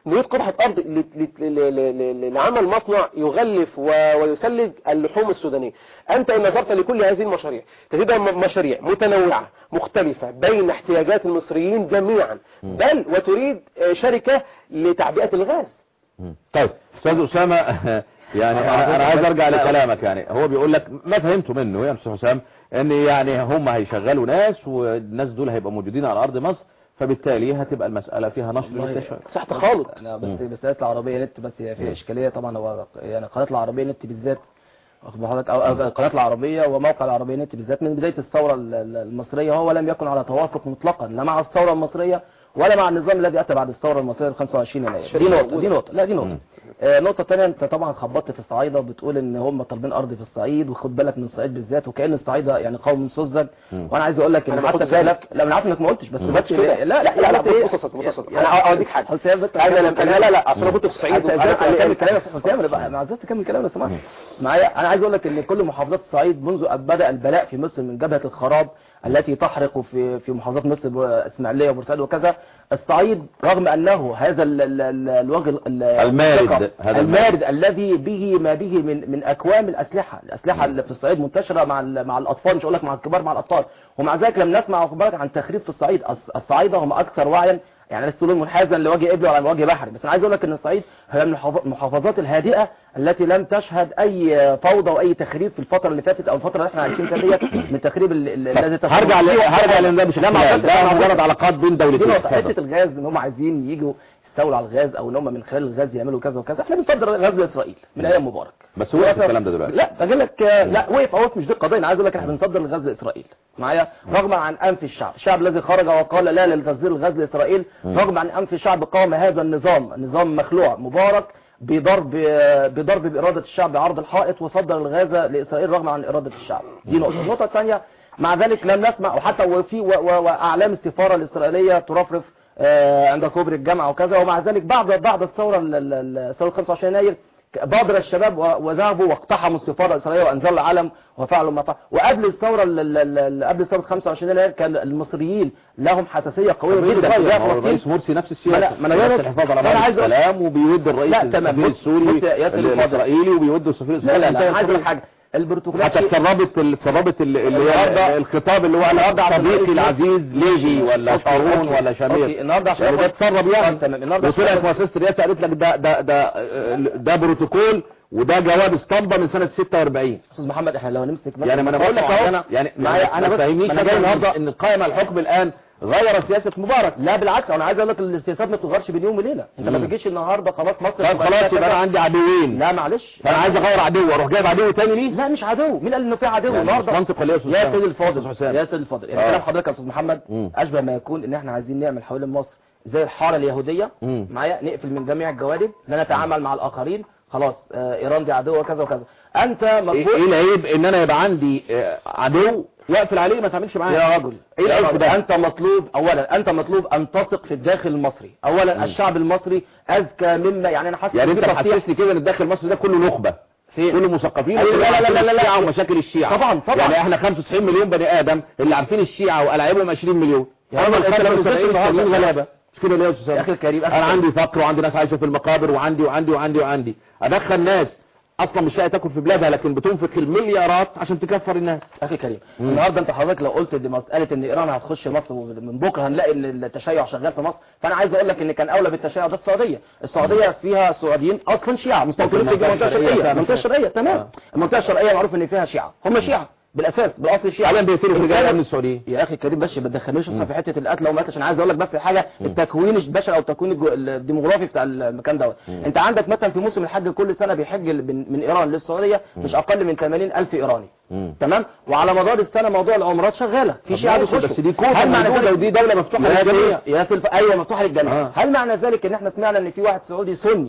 نريد قطعة أرض ل- ل- ل- ل- ل- لعمل مصنع يغلف و- ويسلج اللحوم السودانية أنت إن نظرت لكل هذه المشاريع تجدها م- مشاريع متنوعة مختلفة بين احتياجات المصريين جميعا بل وتريد آه، شركة لتعبئة الغاز مم. طيب استاذ اسامه يعني انا انا عايز ارجع لكلامك يعني هو بيقول لك ما فهمته منه يا استاذ حسام ان يعني هم هيشغلوا ناس والناس دول هيبقوا موجودين على ارض مصر فبالتالي هتبقى المساله فيها نشر والله للتشيع صح تخالط انا بس مساله العربيه نت بس هي في اشكاليه طبعا هو يعني قناه العربيه نت بالذات واخد حضرتك او أو قناه العربيه وموقع العربيه نت بالذات من بدايه الثوره ال- ال- المصريه هو لم يكن على توافق مطلقا لا مع الثوره المصريه ولا مع النظام الذي اتى بعد الثوره المصريه ال 25 يناير دي نقطه دي نقطه لا دي نقطه آه، نقطة تانية انت طبعا خبطت في الصعايدة وبتقول ان هم طالبين ارض في الصعيد وخد بالك من الصعيد بالذات وكأن الصعايدة يعني قوم سذج وانا عايز اقول لك أنا ان ما حتى قلتش في ذلك. خلاف لا انا عارف انك ما قلتش بس ما بس قلتش كده. لا لا لا لا قلت إيه؟ بص بص بص يعني- انا اوديك حاجه حسام بس انا لم انا لا لا اصل انا كنت في الصعيد عايز وأنا- اكمل كلامي يا حسام انا بقى- انا عايز اكمل كلامي لو سمحت معايا انا عايز اقول لك ان كل محافظات الصعيد منذ أن بدا البلاء في مصر من جبهه الخراب التي تحرق في في محافظات مصر واسماعيليه وبورسعيد وكذا الصعيد رغم انه هذا ال- ال- ال- الوجه ال- المارد. الثقة، هذا المارد الذي به ما به من من اكوام الاسلحه الاسلحه اللي في الصعيد منتشره مع ال- مع الاطفال مش هقول لك مع الكبار مع الاطفال ومع ذلك لم نسمع واخد بالك عن تخريب في الصعيد الص- الصعايده هم اكثر وعيا يعني لست تقول منحازا لوجه ابلي ولا وجه بحري بس انا عايز اقول لك ان الصعيد هي من الحف- المحافظات الهادئه التي لم تشهد اي فوضى واي تخريب في الفتره اللي فاتت او الفتره اللي احنا عايشين فيها ديت من تخريب ال- ال- الذي تسبب هرجع ل- فيه. هرجع لان ده مش لا، ما اختلاف أعتقد- ده أنا مجرد علاقات بين دي دولتين نقطة اتفضل. حتة الغاز ان هم عايزين يجوا يستولوا على الغاز او ان هم من خلال الغاز يعملوا كذا وكذا احنا بنصدر الغاز لاسرائيل من ايام مبارك بس وقف الكلام ده دلوقتي لا بقول لك آه، لا وقف اهوت مش دي القضيه انا عايز اقول لك احنا بنصدر الغاز لاسرائيل معايا رغم عن انف الشعب الشعب الذي خرج وقال لا لتصدير الغاز لاسرائيل رغم عن انف الشعب قام هذا النظام نظام مخلوع مبارك بضرب بضرب باراده الشعب بعرض الحائط وصدر الغاز لاسرائيل رغم عن اراده الشعب دي نقطه النقطه الثانيه مع ذلك لم نسمع وحتى وفي و- و- واعلام السفاره الاسرائيليه ترفرف آه، عند كوبري الجامعه وكذا ومع ذلك بعد بعد الثوره ال- ال- ال- ثوره 25 يناير بادر الشباب و- وذهبوا واقتحموا السفاره الاسرائيليه وانزلوا العلم وفعلوا ما فعلوا وقبل الثوره ال- ال- ال- قبل ثوره 25 يناير كان المصريين لهم حساسيه قويه جدا ما تجاه هو فلسطين الرئيس مرسي نفس ما السياسه أنا- ما أنا جاي نفس لك. الحفاظ على أنا بعض عايز أقول- السلام وبيود الرئيس لا، تمام. السفير بص- السوري بص يا ياسر ال- الفاضل. الاسرائيلي وبيود السفير لا لا لا الاسرائيلي انا عايز اقول لك حاجه البرتغال حتى اتسربت ال- اتسربت ال- اللي هي النهاردة- الخطاب اللي هو النهاردة عشان صديقي رئيس العزيز ليجي ولا أوكي، شارون أوكي. ولا شامير أوكي، النهاردة عشان يعني ده ياخد- اتسرب يعني آه، تمام. النهاردة عشان وطلعت ياخد- مؤسسه الرئاسه قالت لك ده ده ده ده ده بروتوكول وده جواب اسطمبه من سنه 46 استاذ محمد احنا لو نمسك مثلا يعني ما انا بقول لك اهو معينة- يعني معايا انا ما بس تفهمنيش ما انا جاي مثلاً النهارده ان القائمه على الحكم الان غير سياسه مبارك لا بالعكس انا عايز اقول لك السياسات ما بتتغيرش بين يوم وليله انت ما مم. تجيش النهارده خلاص مصر طيب تبقى خلاص كذا. يبقى انا عندي عدوين لا معلش فانا عايز اغير عدو اروح جايب عدو تاني ليه لا مش عدو مين قال انه في عدو يعني النهارده مش منطق ولا إيه يا أستاذ يا حسام؟ سيدي أستاذ الفاضل حسام. يا سيدي الفاضل يعني آه. كلام حضرتك يا استاذ محمد مم. اشبه ما يكون ان احنا عايزين نعمل حوالين مصر زي الحاره اليهوديه مم. معايا نقفل من جميع الجوانب لا نتعامل مع الاخرين خلاص آه ايران دي عدو وكذا وكذا انت ايه مطلوب إيه العيب ان انا يبقى عندي آه، عدو واقفل عليه ما تعملش معاه يا رجل ايه يا العيب رجل، ده انت مطلوب اولا انت مطلوب ان تثق في الداخل المصري اولا الشعب المصري اذكى مما يعني انا حاسس يعني إن انت في تصريح- محسسني كده ان الداخل المصري ده كله نخبه في كله مثقفين أيوة، لا، لا، لا، لا، لا، لا. الشيعة ومشاكل الشيعة طبعا، طبعا. يعني احنا 95 مليون بني ادم اللي عارفين الشيعة وقلاعبهم 20 مليون يا راجل، اما أنت لو نزلت 75 النهاردة- التانيين غلابة مش كده ليه يا استاذ يا اخي الكريم أخي انا الكريم. عندي فقر وعندي ناس عايشه في المقابر وعندي وعندي وعندي وعندي ادخل ناس اصلا مش لاقي تاكل في بلادها لكن بتنفق المليارات عشان تكفر الناس اخي كريم النهارده انت حضرتك لو قلت دي مساله ان ايران هتخش مصر ومن بكره هنلاقي ان التشيع شغال في مصر فانا عايز اقول لك ان كان اولى بالتشيع ده السعوديه السعوديه فيها سعوديين اصلا شيعه مستوطنين في المنطقة المنطقه الشرقية الشرقيه فيها المنطقه الشرقيه تمام آه. المنطقه الشرقيه معروف ان فيها شيعه هم شيعه بالاساس بالاصل شيعه حاليا بيقتلوا في رجال الامن السعوديين يا اخي الكريم بس ما تدخلنيش اصلا في حته القتل وما عشان عايز اقول لك بس حاجه التكوين البشري او التكوين الجو- الديموغرافي بتاع المكان دوت انت عندك مثلا في موسم الحج كل سنه بيحج من من ايران للسعوديه مش اقل من 80 الف ايراني مم. تمام وعلى مدار السنه موضوع العمرات شغاله في شيعه ماشي، بيخشوا بس دي كوتا هل معنى موجودة ذلك ودي دولة مفتوحة يا للجميع. سيدي- يا سيدي ايوه مفتوحه للجميع آه. هل معنى ذلك ان احنا سمعنا ان في واحد سعودي سني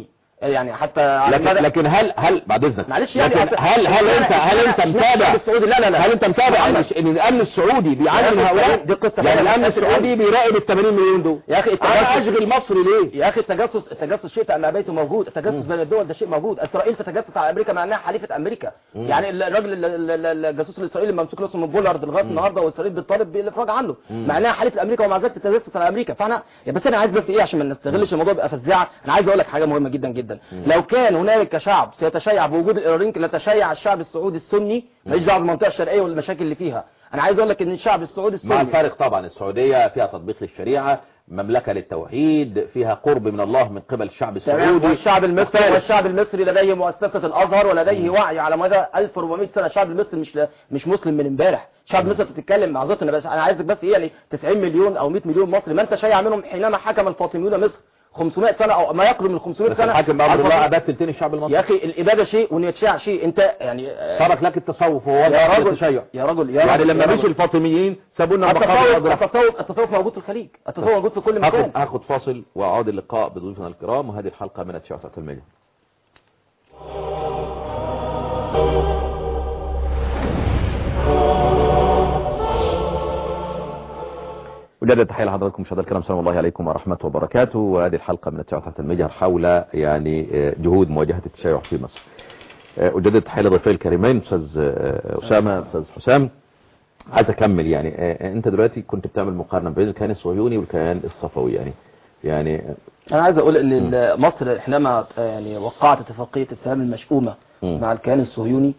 يعني حتى على لكن, المدى- لكن هل هل بعد اذنك معلش يعني لكن أصل- هل هل اشمعنى- انت هل انت اشمعنى- اشمعنى متابع الشعب السعودي؟ لا لا لا هل انت متابع ان محمد. ان الامن السعودي بيعامل يا أخي هؤلاء دي قصة يعني ثانية. الامن أسف السعودي يعني. بيراقب ال 80 مليون دول يا اخي انا التجسس اشغل مصر ليه يا اخي التجسس التجسس شيء انا بيته موجود التجسس بين الدول ده شيء موجود اسرائيل تتجسس على امريكا مع انها حليفه امريكا يعني ال- الراجل ال- ال- ال- الجاسوس الاسرائيلي الممسوك له اسمه بولارد لغايه النهارده واسرائيل بتطالب بالافراج عنه مع انها حليفه امريكا ومع ذلك تتجسس على امريكا فاحنا يا بس انا عايز بس ايه عشان ما نستغلش الموضوع يبقى فزاعه انا عايز اقول لك حاجه مهمه جدا جدا لو كان هنالك شعب سيتشيع بوجود الايرانيين لتشيع الشعب السعودي السني ماليش دعوه بالمنطقه الشرقيه والمشاكل اللي فيها انا عايز اقول لك ان الشعب السعودي مع السني الفارق طبعا السعودية فيها تطبيق للشريعة مملكة للتوحيد فيها قرب من الله من قبل الشعب تمام السعودي والشعب المصري مختلف. والشعب المصري لديه مؤسسة الأزهر ولديه وعي على مدى 1400 سنة الشعب المصري مش مش مسلم من امبارح الشعب المصري بتتكلم معذرة انا بس انا عايزك بس ايه يعني 90 مليون او 100 مليون مصري ما انت شيع منهم حينما حكم الفاطميون مصر 500 سنة او ما يقرب من 500 بس سنة الحاكم بأمر على الله الفاطميين. أباد تلتين الشعب المصري يا اخي الابادة شيء وان يتشيع شيء انت يعني آه، ترك لك التصوف وهو يا ده رجل التشيع يا رجل يا يعني رجل لما يا مشي رجل. الفاطميين سابوا لنا التصوف المقابر الأزرق. التصوف التصوف موجود في الخليج التصوف موجود في كل مكان هاخد هاخد فاصل واعود اللقاء بضيوفنا الكرام وهذه الحلقة من التشيع بتاعت الميديا وجدد تحية لحضراتكم مشاهدينا الكرام السلام الله عليكم ورحمة وبركاته وهذه الحلقة من التشيع تحت المجهر حول يعني آه، جهود مواجهة التشيع في مصر آه، أجدد تحية لضيفي الكريمين أستاذ آه، أسامة أستاذ حسام عايز أكمل يعني آه، أنت دلوقتي كنت بتعمل مقارنة بين الكيان الصهيوني والكيان الصفوي يعني يعني انا عايز اقول ان ال- مصر حينما يعني وقعت اتفاقيه السلام المشؤومه مم. مع الكيان الصهيوني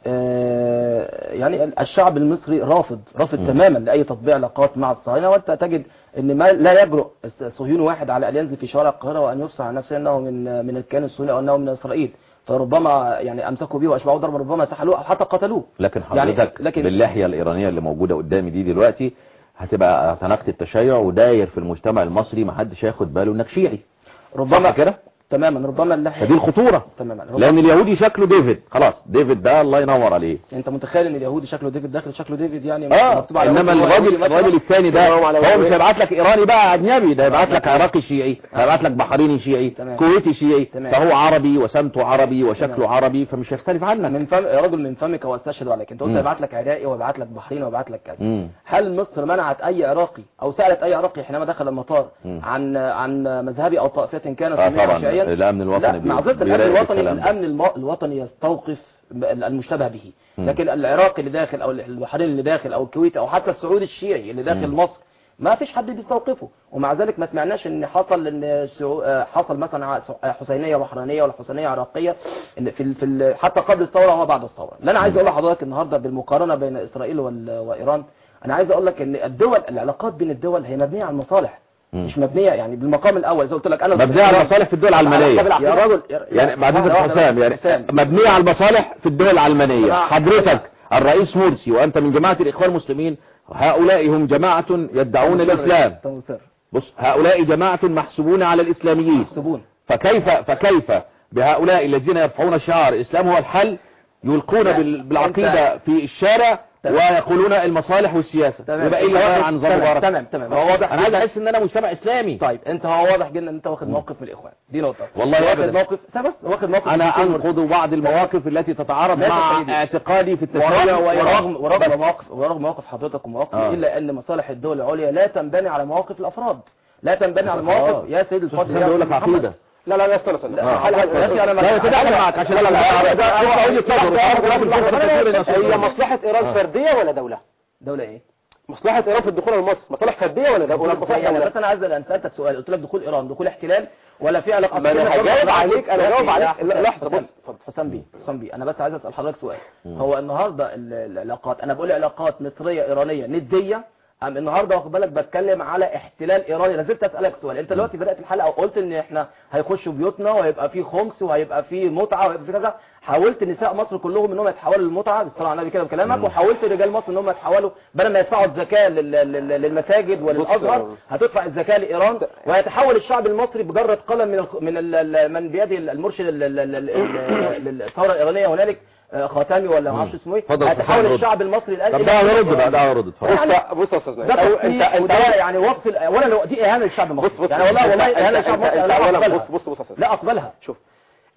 آه، يعني ال- الشعب المصري رافض رافض تماما لاي تطبيع علاقات مع الصهاينه وانت تجد ان ما لا يجرؤ الس- صهيوني واحد على ان ينزل في شوارع القاهره وان يفصح عن نفسه انه من من الكيان الصهيوني او انه من اسرائيل فربما يعني امسكوا به واشبعوا ضربا ربما سحلوه او حتى قتلوه لكن يعني حضرتك لكن باللحية الإيرانية اللي موجودة قدامي دي دلوقتي هتبقى اعتنقت التشيع وداير في المجتمع المصري محدش هياخد باله انك شيعي ربما صح كده؟ تماما ربما اللحيه فدي الخطورة تماما ربما لأن اليهودي شكله ديفيد خلاص ديفيد ده الله ينور عليه انت متخيل ان اليهودي شكله ديفيد داخل شكله ديفيد يعني اه مكتوب على انما وجهه الراجل يهودي مثلاً. الراجل الثاني ده يدوروا على هو وجهه. مش هيبعت لك ايراني بقى اجنبي ده هيبعت لك عراقي شيعي هيبعت لك بحريني شيعي تمام. كويتي شيعي تمام. فهو عربي وسمته عربي وشكله تمام. عربي فمش هيختلف عنك من فم يا رجل من فمك واستشهد عليك انت قلت مم. هيبعت لك عراقي وهيبعت لك بحريني وهيبعت لك كذا مم. هل مصر منعت اي عراقي او سالت اي عراقي حينما دخل المطار مم. عن عن مذهبي او طائفه كان آه سنيا طبعا او شيعيا الامن الوطني لا بي- معذره الامن بيراقب الوطني الكلام ده. الامن الم- الوطني يستوقف المشتبه به مم. لكن العراقي اللي داخل او البحريني اللي داخل او الكويتي او حتى السعودي الشيعي اللي داخل مم. مصر ما فيش حد بيستوقفه ومع ذلك ما سمعناش ان حصل ان سعو- آه، حصل مثلا ع- حسينيه بحرينيه ولا حسينيه عراقيه ان في ال- في ال- حتى قبل الثوره وما بعد الثوره اللي انا عايز اقول لحضرتك النهارده بالمقارنه بين اسرائيل وال- وايران انا عايز اقول لك ان الدول العلاقات بين الدول هي مبنيه على المصالح مم. مش مبنيه يعني بالمقام الاول زي قلت لك انا مبنية على المصالح في الدول العلمانية يا رجل يا- يعني بعد اذنك واحدة حسام واحدة يعني حسام. مبنية على المصالح في الدول العلمانية نعم. حضرتك الرئيس مرسي وانت من جماعة الاخوان المسلمين هؤلاء هم جماعة يدعون الاسلام تنصر بص هؤلاء جماعة محسوبون على الاسلاميين يحسبون فكيف فكيف بهؤلاء الذين يرفعون شعار الاسلام هو الحل يلقون لا. بال- بالعقيدة في الشارع تمام. ويقولون المصالح والسياسة تمام. يبقى ايه اللي تمام. غير عن نظام تمام. مبارك تمام. تمام. هو واضح انا عايز احس ان انا مجتمع اسلامي طيب انت هو واضح جدا ان انت واخد موقف من الاخوان دي نقطه والله واخد أبداً. موقف لا بس واخد موقف انا من الدكتور انقض بعض المواقف التي تتعارض ماشي يا مع سيدي. اعتقادي في التشيع ورغم وإيران. ورغم ورغم بس. مواقف ورغم مواقف حضرتك ومواقفي آه. الا ان مصالح الدول العليا لا تنبني على مواقف الافراد لا تنبني على آه. مواقف يا سيد الفاضل حسام يا بيقول لك أستاذ محمد. عقيدة لا لا لا استنى استنى لا، هل- هل- يا أخي أنا ما- لا يتدخل معك عشان لا لا لا ده أنت وجهة نظر تعرف لا في الفرصة كثير الناس هي مصلحة إيران فردية ولا دولة؟ دوله ايه مصلحة إيران في الدخول على مصر مصالح فردية ولا دولة؟ ولا مصالح يعني دولة؟ بس انا عايز انا سالتك سؤال قلت لك دخول ايران دخول احتلال ولا في علاقه ما أنا هجاوب عليك، أنا هجاوب عليك. لا، لحظة، بص، اتفضل. حسام بيه حسام بيه انا بس عايز اسال حضرتك سؤال هو النهارده ال- العلاقات انا بقول علاقات مصريه ايرانيه نديه ام النهارده واخد بالك بتكلم على احتلال ايراني لازلت اسالك سؤال انت دلوقتي بدات الحلقه وقلت ان احنا هيخشوا بيوتنا وهيبقى في خمس وهيبقى في متعه وهيبقى في كذا حاولت نساء مصر كلهم انهم يتحولوا للمتعه بالصلاه على النبي كده بكلامك وحاولت رجال مصر انهم يتحولوا بدل ما يدفعوا الزكاه لل- لل- للمساجد وللازهر هتدفع الزكاه لايران ويتحول الشعب المصري بجره قلم من الخ- من ال- ال- من بيده المرشد ال- ال- ال- ال- للثوره الايرانيه هنالك آه، خاتمي ولا ما اعرفش اسمه ايه اتفضل هيتحول حسام، رد. الشعب المصري الان طب إلى ده دولة رد بقى إيرانية. ده رد اتفضل يعني بص بص يا أستاذ ده نايف. أو تفكير أنت أنت وده يعني وصف ال- ولا لو دي اهانه للشعب المصري بص بص يعني والله والله أنت- اهانه أنت- للشعب المصري أنت لا أولا اقبلها بص بص بص يا أستاذ. لا اقبلها شوف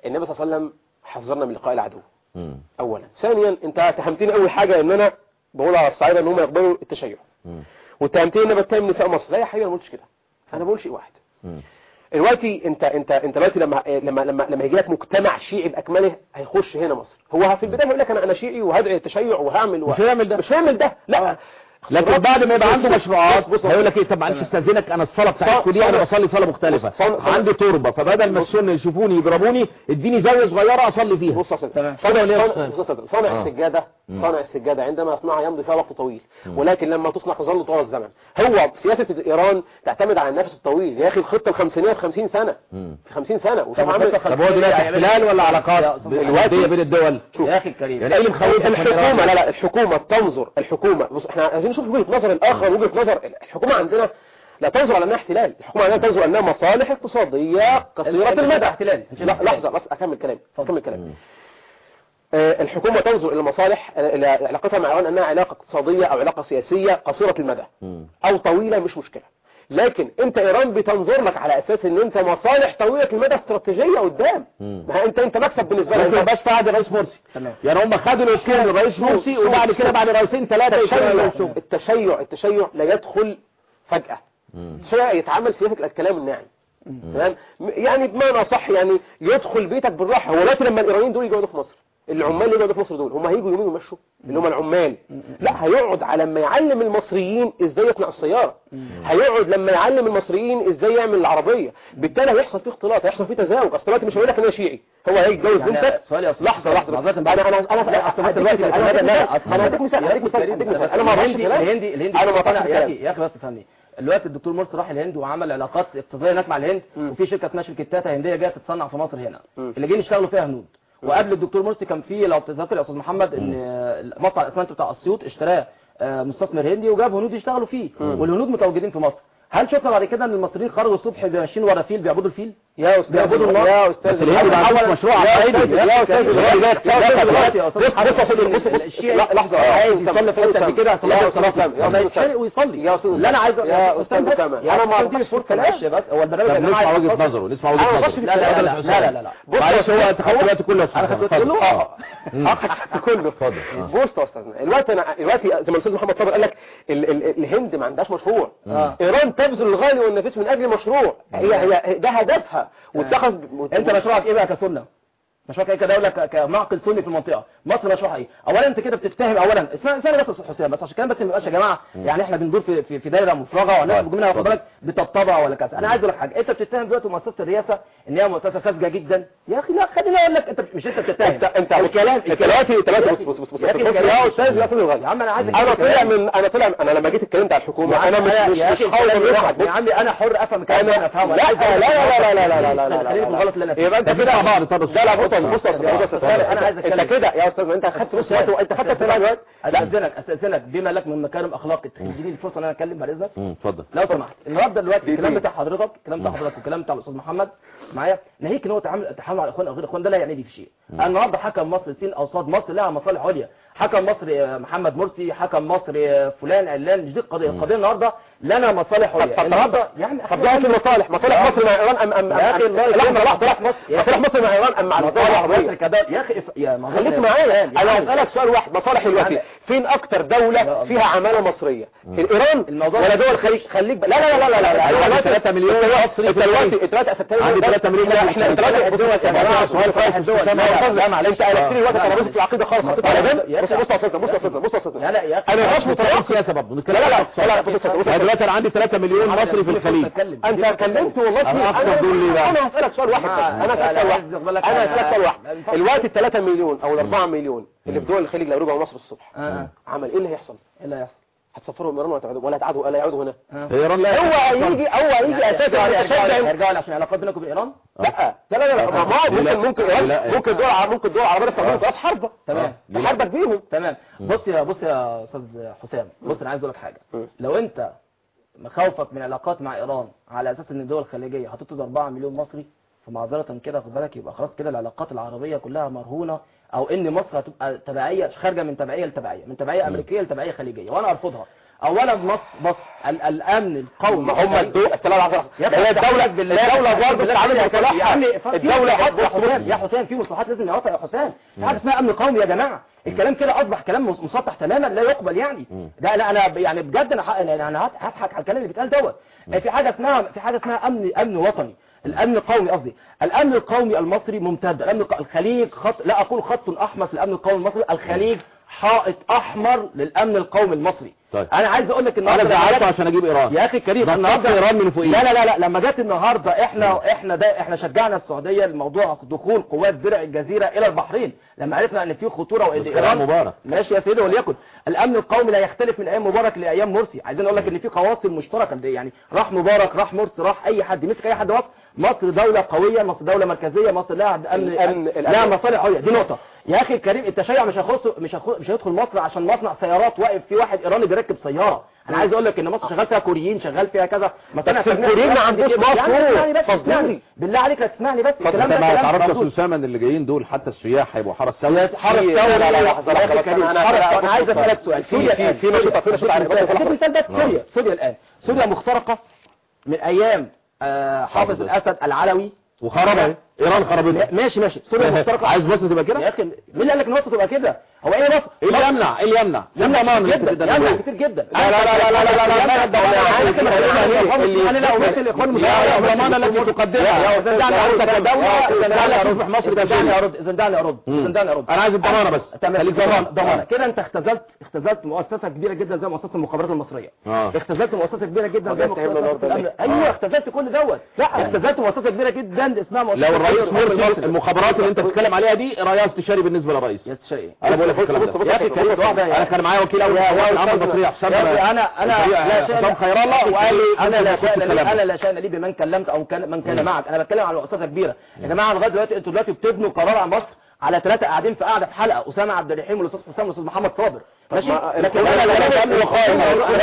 النبي صلى الله عليه وسلم حذرنا من لقاء العدو مم. اولا ثانيا انت اتهمتني اول حاجه ان انا بقول على الصعيده ان هم يقبلوا التشيع مم. واتهمتني ان انا بتهم نساء مصر لا يا حبيبي انا ما قلتش كده انا بقول شيء واحد مم. دلوقتي انت انت انت دلوقتي لما لما لما لما يجي لك مجتمع شيعي باكمله هيخش هنا مصر هو في البدايه هيقول لك انا انا شيعي وهدعي التشيع وهعمل مش هيعمل ده. مش هيعمل ده لا لكن بعد ما يبقى عنده بص- مشروعات بص- بص- هيقول لك ايه طب معلش استاذنك انا الصلاه صل- بتاعتكم دي انا صل- بصلي صلاه مختلفه صل- صل- عندي تربه فبدل ما السنه يشوفوني يضربوني اديني زاويه صغيره اصلي فيها بص يا سيدي تمام. صانع كده ولا إيه؟ صانع- بص يا سيدي، صانع آه. السجاده صانع السجاده عندما يصنعها يمضي فيها وقت طويل ولكن لما تصنع تظل طول الزمن هو سياسه ايران تعتمد على النفس الطويل يا اخي الخطه الخمسينيه في 50 سنه مم. في 50 سنه وشوف طب عامل الخطة طب هو دلوقتي احتلال ولا علاقات دلوقتي بين الدول يا اخي الكريم يعني ايه اللي مخوفك من إيران؟ الحكومة لا لا الحكومة تنظر الحكومة بص احنا عايزين نشوف وجهة نظر الآخر وجهة نظر الحكومة عندنا لا تنظر على انها احتلال الحكومة عندنا تنظر على انها مصالح اقتصادية قصيرة انت المدى كده احتلال. لا لحظة بس اكمل كلامي اكمل كلامي آه، الحكومة تنظر الى مصالح الى علاقتها مع ايران انها علاقة اقتصادية او علاقة سياسية قصيرة المدى مم. او طويلة مش مشكلة لكن انت ايران بتنظر لك على اساس ان انت مصالح طويلة المدى استراتيجية قدام مم. ما انت انت مكسب بالنسبة ممكن لك يبقاش في عهد الرئيس مرسي تمام. يعني هم خدوا الوكيل من الرئيس مرسي شوف- وبعد شوف- كده بعد رئيسين ثلاثه يكونوا التشيع يمشوا. التشيع التشيع لا يدخل فجأة مم. التشيع يتعامل سياسة الكلام الناعم تمام م- يعني بمعنى صح يعني يدخل بيتك بالراحه هو دلوقتي لما الايرانيين دول يجوا يقعدوا في مصر العمال اللي يقعدوا في مصر دول هم هيجوا يومين ويمشوا اللي هم العمال لا هيقعد على لما يعلم المصريين ازاي يصنع السياره هيقعد لما يعلم المصريين ازاي يعمل العربيه بالتالي هيحصل فيه اختلاط هيحصل فيه تزاوج اصل دلوقتي مش هيقول لك انا شيعي هو هيتجوز يعني بنتك سؤال يا أستاذ لحظه لحظه معذرة انا انا انا لا، أصل انا أنت دلوقتي دلوقتي- انا لا، لا، لا، هديك مثال انا هديك مثال هديك مثال هديك مثال انا ما اعرفش الهندي الكلام. الهندي الهندي انا ما طلع- اعرفش يا الكلام. اخي يا اخي بس فهمني دلوقتي الدكتور مرسي راح الهند وعمل علاقات اقتصاديه هناك مع الهند مم. وفي شركه اسمها شركه تاتا هنديه جايه تتصنع في مصر هنا مم. اللي جايين يشتغلوا فيها هنود وقبل الدكتور مرسي كان في لو تتذكر يا استاذ محمد ان مصنع الاسمنت بتاع اسيوط اشتراه آه، مستثمر هندي وجاب هنود يشتغلوا فيه والهنود متواجدين في مصر هل شفنا بعد كده ان المصريين خرجوا الصبح ماشيين ورا فيل بيعبدوا الفيل يا استاذ بيعبدوا النار. يا استاذ بس الهند ما عندوش مشروع يا عقائدي. استاذ يا استاذ يا يا أستاذ استاذ دلوقتي يا أستاذ بص بص يا سيدي بص بص الشيعي لا لحظه عايز يا يصلي أستاذ في حته أسامة. كده صلاه يا الصلاه أستاذ أسامة. يا لما أستاذ يتشرق أسامة. ويصلي يا أستاذ لا انا عايز يا أستاذ أسامة. انا أنا ما ما عنديش أعرفش فرصه معلش بس هو البرنامج طب اللي نسمع معايا وجهه اتفضل. نظره نسمع أنا ما وجهه أعرفش نظره لا لا لا لا لا لا لا بص معلش هو انت خدت الوقت كله انا خدت اتفضل. كله اه مم. اخدت كله اتفضل. آه. بص يا استاذنا دلوقتي انا دلوقتي زي ما الاستاذ محمد صابر قال لك ال ال الهند ما عندهاش مشروع آه. ايران تبذل الغالي والنفيس من اجل مشروع هي هي ده هدفها واتخذ انت مشروعك ايه بقى كسنه مشروعك ايه كدوله ك- كمعقل سني في المنطقه مصر مشروعها ايه اولا انت كده بتتهم اولا اسمع اسمعني بس يا استاذ حسام بس عشان كده بس ما يبقاش يا جماعه يعني احنا بندور في في, في دايره مفرغه ولا طيب، بيجوا منها واخد اتفضل. بالك بتطبع ولا كذا انا عايز اقول لك حاجه انت بتتهم دلوقتي مؤسسه الرئاسه ان هي مؤسسه ساذجه جدا يا اخي لا خليني اقول لك انت مش انت بتتهم انت انت الكلام انت دلوقتي دلوقتي بص بص بص بص بص يا استاذ يا استاذ الغالي يا عم انا عايز انا طلع من انا طلع انا لما جيت اتكلمت على الحكومه انا مش مش يا مش أخي حاول الكلام من يفهم. واحد يا عمي انا حر افهم الكلام انا انا افهمه لا لا لا لا لا لا لا لا لا خليني في الغلط اللي انا فيه يبقى انت طب كده نسمع بعض اتفضل. لا لا بص بص بص بص اتفضل. انا عايز انت اتكلم كده يا استاذ انت خدت نص وقت انت خدت ثلاث وقت لا استاذنك استاذنك بما لك من مكارم اخلاق تديني الفرصه ان انا اتكلم بعد اذنك مم، اتفضل لو سمحت النهارده دلوقتي الكلام دقيقتين. بتاع حضرتك الكلام بتاع حضرتك والكلام بتاع الاستاذ محمد معايا ناهيك ان هو تعامل التعامل مع الاخوان او غير الاخوان ده لا يعني لي في شيء النهارده حكم مصر سين اوساط مصر لها مصالح عليا حكم مصر آه، محمد مرسي حكم مصر آه، فلان علان مش دي القضيه القضيه النهارده لنا مصالح عليا طب- النهارده يا عم طب ده في المصالح مصالح مصر مع ايران ام ام يا أخي الله لحظه يكرمك. لحظه لحظه يا مصالح مصر مع ايران ام مع الدول العربيه كده يا اخي اف- يا معذرة خليك يا معايا فلان، يا انا عم. هسألك سؤال واحد مصالح دلوقتي يعني- فين اكتر يا دولة الله. فيها عمالة مصرية ايران الموضوع ولا ده- دول الخليج خليك ب... لا لا لا لا لا لا عندي دلوقتي- 3 مليون انت مصري انت في دلوقتي الخليج. انت دلوقتي اثبتت عندي 3 مليون احنا مصري احنا في انت دلوقتي الخليج. بص يا جماعه سؤال صالح الدول. كويس لا، لا، معلش. انت قلت لي دلوقتي لا، ترابيزه معلش. العقيده خالص حطيت لا، على لا، جنب يا بص أخي. بص يا سيدنا بص يا سيدنا بص يا سيدنا لا لا يا اخي انا مش بنتكلم متوقع سياسه برضه بنتكلم لا لا لا اقتصاد. لا لا بص يا سيدنا بص يا يعني سيدنا دلوقتي انا عندي 3 مليون مصري في الخليج انت اتكلمت والله أنا كتير. أقصد دول ليه بقى؟ انا هسألك سؤال واحد بس ما- انا هسألك لا، سؤال لا، واحد عايز أقول لك انا أنا- هسألك سؤال واحد لا، ينفع. دلوقتي ال 3 مليون او ال 4 مليون اللي في دول الخليج لو رجعوا مصر الصبح آه. عمل ايه اللي هيحصل ايه اللي هيحصل هتسفرهم ايران ولا تعودوا ولا تعودوا ولا يعودوا هنا ايران لا هو هيجي هو هيجي اساسا يتشجع هيرجعوا عشان علاقات بينك وبين ايران لا لا لا لا ما هو لا. ممكن ممكن لا. إيران- ممكن دول ع- ممكن دول عربيه يستخدموا في حرب تمام تحاربك بيهم تمام بص يا بص يا استاذ حسام بص انا عايز اقول لك حاجه مم. لو انت مخاوفك من علاقات مع ايران على اساس ان الدول الخليجيه هتطرد 4 مليون مصري فمعذره كده خد بالك يبقى خلاص كده العلاقات العربيه كلها مرهونه او ان مصر هتبقى تبعيه خارجه من تبعيه لتبعيه من تبعيه امريكيه لتبعيه خليجيه وانا ارفضها اولا مصر مصر ال- الامن القومي ما هم الدول السلام عليكم يا أخي هي الدولة بالله- الدولة برضه بالله بتتعامل عليك يا بمصالحها عم، في الدولة مصلحات يا برضه حسام يا حسام في مصلحات لازم نوافق يا حسام في حاجه اسمها امن قومي يا جماعه الكلام كده اصبح كلام مس- مسطح تماما لا يقبل يعني ده لا انا ب- يعني بجد انا ح- يعني انا هض- هضحك على الكلام اللي بيتقال دوت في حاجه اسمها في حاجه اسمها امن امن وطني الامن القومي قصدي الامن القومي المصري ممتد الامن الق- الخليج خط لا اقول خط احمر في الامن القومي المصري الخليج حائط احمر للامن القومي المصري طيب. انا عايز اقول لك انا النهارده زعلته عشان اجيب ايران يا اخي الكريم ضغطت النهارده إيران من فوقيه. لا لا لا لا لما جت النهارده احنا احنا ده احنا شجعنا السعوديه لموضوع دخول قوات درع الجزيره الى البحرين لما عرفنا ان في خطوره وان بس كلام مبارك. ماشي يا سيدي وليكن الامن القومي لا يختلف من ايام مبارك لايام مرسي عايزين اقول لك ان في قواصم مشتركه دي يعني راح مبارك راح مرسي راح اي حد مسك اي حد مصر مصر دوله قويه مصر دوله مركزيه مصر لها امن الأمن- لها الأمن. مصالح قويه دي نقطه يا اخي الكريم التشيع مش هيخص مش هيخ- مش هيدخل مصر عشان مصنع سيارات واقف فيه واحد ايراني بيركب سياره انا عايز اقول لك ان مصر شغال فيها كوريين شغال فيها كذا مصانع بس الكوريين ما عندوش يعني مصر. اسمعني بس فصلوني. اسمعني بالله عليك لا تسمعني بس الكلام انت ده ما كلام تعرفش يا مردود. استاذ اسامه ان اللي جايين دول حتى السياح هيبقوا حرس سوري حرس في- ثوري لا، لا، يا لحظة، أخي لحظة، الكريم. أنا- أنا- حرس أنا- ثوري. انا عايز اسالك سؤال في- سوريا في- الآن. في نشطة- في نشطة على- بس- بس- هديك مثال بس آه. سوريا سوريا الان سوريا مخترقه من ايام آه، حافظ الاسد العلوي وخربها ايران خربتها ماشي ماشي سوريا مخترقه عايز مصر تبقى يا كده اخي مين اللي قال لك ان مصر تبقى كده هو ايه مصر ايه اللي يمنع ايه اللي يمنع يمنع ضمان كتير اللي انت جدا تقدر يمنع تقوله. كتير جدا لا لا لا لا لا لا لا لا لا انا عايز اللي- انا لا امثل الاخوان لا يا المسلمين الضمان التي تقدمها يا استاذ دعني ارد كدوله اذا دعني ارد تصبح مصر اذا دعني كسوريا. ارد اذا دعني ارد اذا دعني ارد انا عايز الضمانه بس تمام خليك ضمان ضمان ضمان كده انت اختزلت اختزلت مؤسسه كبيره جدا زي مؤسسه المخابرات المصريه اه. اختزلت مؤسسه كبيره جدا طب زي يتهمنا مؤسسه النهارده الامن ليه؟ ايوه اختزلت كل دوت لا اختزلت مؤسسه كبيره جدا اسمها مؤسسه لو الرئيس الأمن مرسي المصري. المخابرات اللي انت بتتكلم عليها دي رئيس استشاري بالنسبه للرئيس يا استاذ ايه انا بقول لك بص- الكلام بص- ده. بص- يا اخي بص- كريم بص- واحده انا كان معايا وكيل اول يا- يا العمل أستاذ المصريه حسام يا أخي انا انا لا شأن حسام خير الله وقال لي انا لا شأن لي الكلام ده. انا لا شأن لي بمن كلمت او كان من كان معك انا بتكلم على مؤسسه كبيره يا جماعه لغايه دلوقتي انتوا دلوقتي بتبنوا قرار عن مصر على ثلاثه قاعدين في قاعده في حلقه اسامه عبد الرحيم والاستاذ حسام والاستاذ محمد صابر ماشي ما- لكن الخميني انا لا عمل وقائم.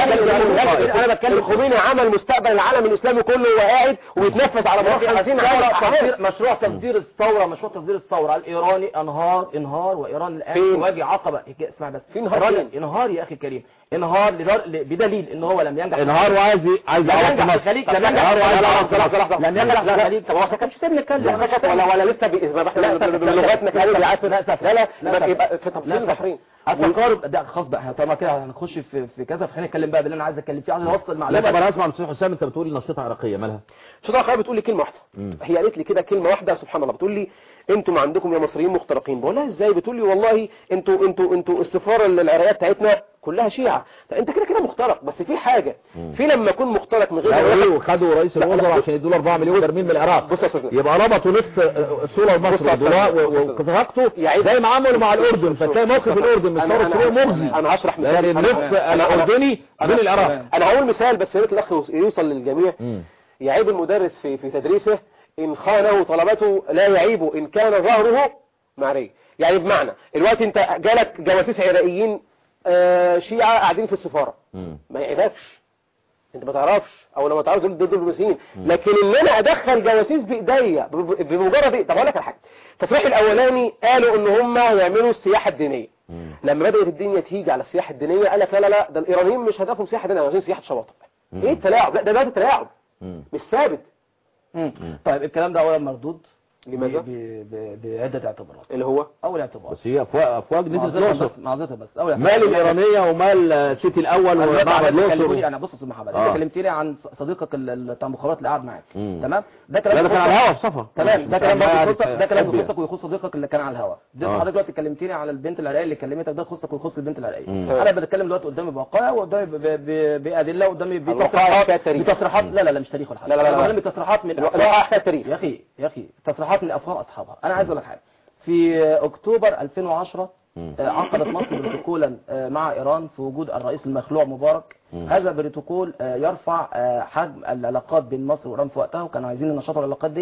انا بتكلم الخميني عمل مستقبل العالم الاسلامي كله وقاعد ويتنفس على مراحل عايزين ثورة تصدير مشروع تصدير الثورة مشروع تصدير الثورة الإيراني انهار انهار وإيران الآن فين؟ تواجه عقبة اسمع بس في انهار إيران- فين؟ انهار يا أخي الكريم انهار لدر... ل- بدليل إن هو لم ينجح انهار وعايز عايز لم يعوض ينجح في مصر الخليج لم طب ينجح انهار وعايز لا، لا، يعوض لحظة، مصر. لحظة، لحظة. لم ينجح في لا، لا. الخليج طب هو سكت سيبني نتكلم لا سكت ولا ولا لسه بي- احنا لا، سكت. بلغتنا كده لا، بيعافر لا، سكت. لا لا لا، يبقى- سكت. يبقى في تفصيل لا، البحرين التقارب ده خلاص بقى طالما كده هنخش في في كذا فخلينا نتكلم بقى باللي انا عايز اتكلم فيه عايز اوصل لا طب معلومه انا اسمع من الاستاذ حسام انت بتقول نشيطه عراقيه مالها شو ده بتقول لي كلمه واحده مم. هي قالت لي كده كلمه واحده سبحان الله بتقول لي انتوا ما عندكم يا مصريين مخترقين بقول لها ازاي بتقول لي والله انتوا انتوا انتوا السفاره العراقيه بتاعتنا كلها شيعه طب انت كده كده مخترق بس في حاجه في لما اكون مخترق من غير لا ما ايه يوافق- وخدوا رئيس لا، الوزراء لا، عشان يدوا له 4 مليون برميل من العراق بص يا استاذ يبقى ربطوا نصف الصوره بص يا لمصر أستاذ، ودولار بص يا أستاذ. واتفاقته يعيد- زي ما عملوا مع الاردن فتلاقي موقف الاردن من أنا- الثوره أنا- السوريه مغزي انا هشرح مثال لان أنا- النصف أنا- أنا- الاردني بين العراق انا هقول مثال بس يا ريت الاخ يوصل للجميع مم. يعيب المدرس في في تدريسه ان خانه طلبته لا يعيب ان كان ظهره معري يعني بمعنى الوقت انت جالك جواسيس عراقيين آه، شيعة قاعدين في السفارة مم. ما يعيبكش انت ما تعرفش او لما تعرفش دول دول المسيحيين لكن ان انا ادخل جواسيس بايديا ب- ب- بمجرد ايه طب اقول لك على حاجه التصريح الاولاني قالوا ان هم يعملوا السياحه الدينيه مم. لما بدات الدنيا تيجي على السياحه الدينيه قال لك لا لا لا ده الايرانيين مش هدفهم سياحه دينيه عايزين سياحه شواطئ مم. ايه التلاعب لا ده ده تلاعب مم. مش ثابت مم. طيب الكلام ده اولا مردود لماذا؟ ب- ب- بعده اعتبارات اللي هو اول اعتبار بس هي افواج افواج نزلت معذرة الاقصر بس معذرة بس اول اعتبار مال الايرانيه ومال سيتي الاول أنا دلوقتي ومعبد عمال الاقصر تكلموني انا بص يا استاذ محمد آه. انت كلمتني عن صديقك ال- ال- بتاع المخابرات اللي قاعد معاك مم. تمام ده لا كلام ده كان على يخصك- الهوا في صفا تمام ده كلام ما برضه قاعد يخصك ده كلام يحب يخصك ويخص صديقك اللي كان على الهوا ده آه. حضرتك دلوقتي كلمتني على البنت العراقيه اللي كلمتك ده يخصك ويخص البنت العراقيه مم. انا بتكلم دلوقتي قدامي بوقائع وقدامي ب- ب- بادله وقدامي الوقائع بتصريحات فيها تاريخ. بتصريحات لا لا لا مش تاريخ ولا حاجه لا لا لا أنا لا. بتكلم بتصريحات من الوقائع فيها تاريخ يا اخي يا اخي تصريحات من افواه اصحابها انا عايز اقول لك حاجه في اكتوبر 2010 مم. آه، عقدت مصر بروتوكولا آه، مع ايران في وجود الرئيس المخلوع مبارك مم. هذا بروتوكول آه، يرفع آه، حجم العلاقات بين مصر وايران في وقتها وكانوا عايزين ينشطوا العلاقات ديت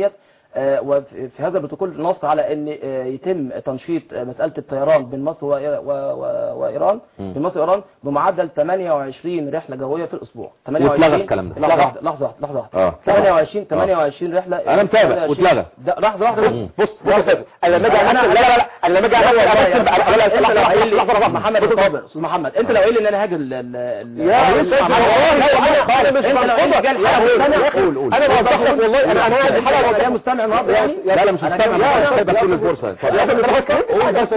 آه، وفي في هذا البروتوكول نص على ان آه، يتم تنشيط آه، مساله الطيران بين مصر وإي- و- و- وايران مم. بين مصر وايران بمعدل 28 رحله جويه في الاسبوع واتلغى الكلام ده. لحظه واحده لحظه واحده لحظه واحده اه 28 28 رحله أنا متابع، 28 واتلغى. ده لحظه واحده بس بص بص بص انا لما اجي أنا- امثل لا لا لا انا لما اجي لا والله امثل يا امثل أحمد، لا لا انت لو قايل لي لحظه لحظه محمد صابر استاذ محمد انت لو قايل لي ان انا هاجر ال- ال- ال- يا ال- أستاذ محمد، والله أنا- أنا مش انت لو قايل لي جالي حاجه قول، مستمع قول، قول. انا بوضح لك والله انا انا قاعد انت حاجه لو بوضح يا مستمع النهارده يعني لا لا مش أنا مستمع كده- انا يا سايبك أستاذ كل يا الفرصه يا أخي أنا بفكر. قول بس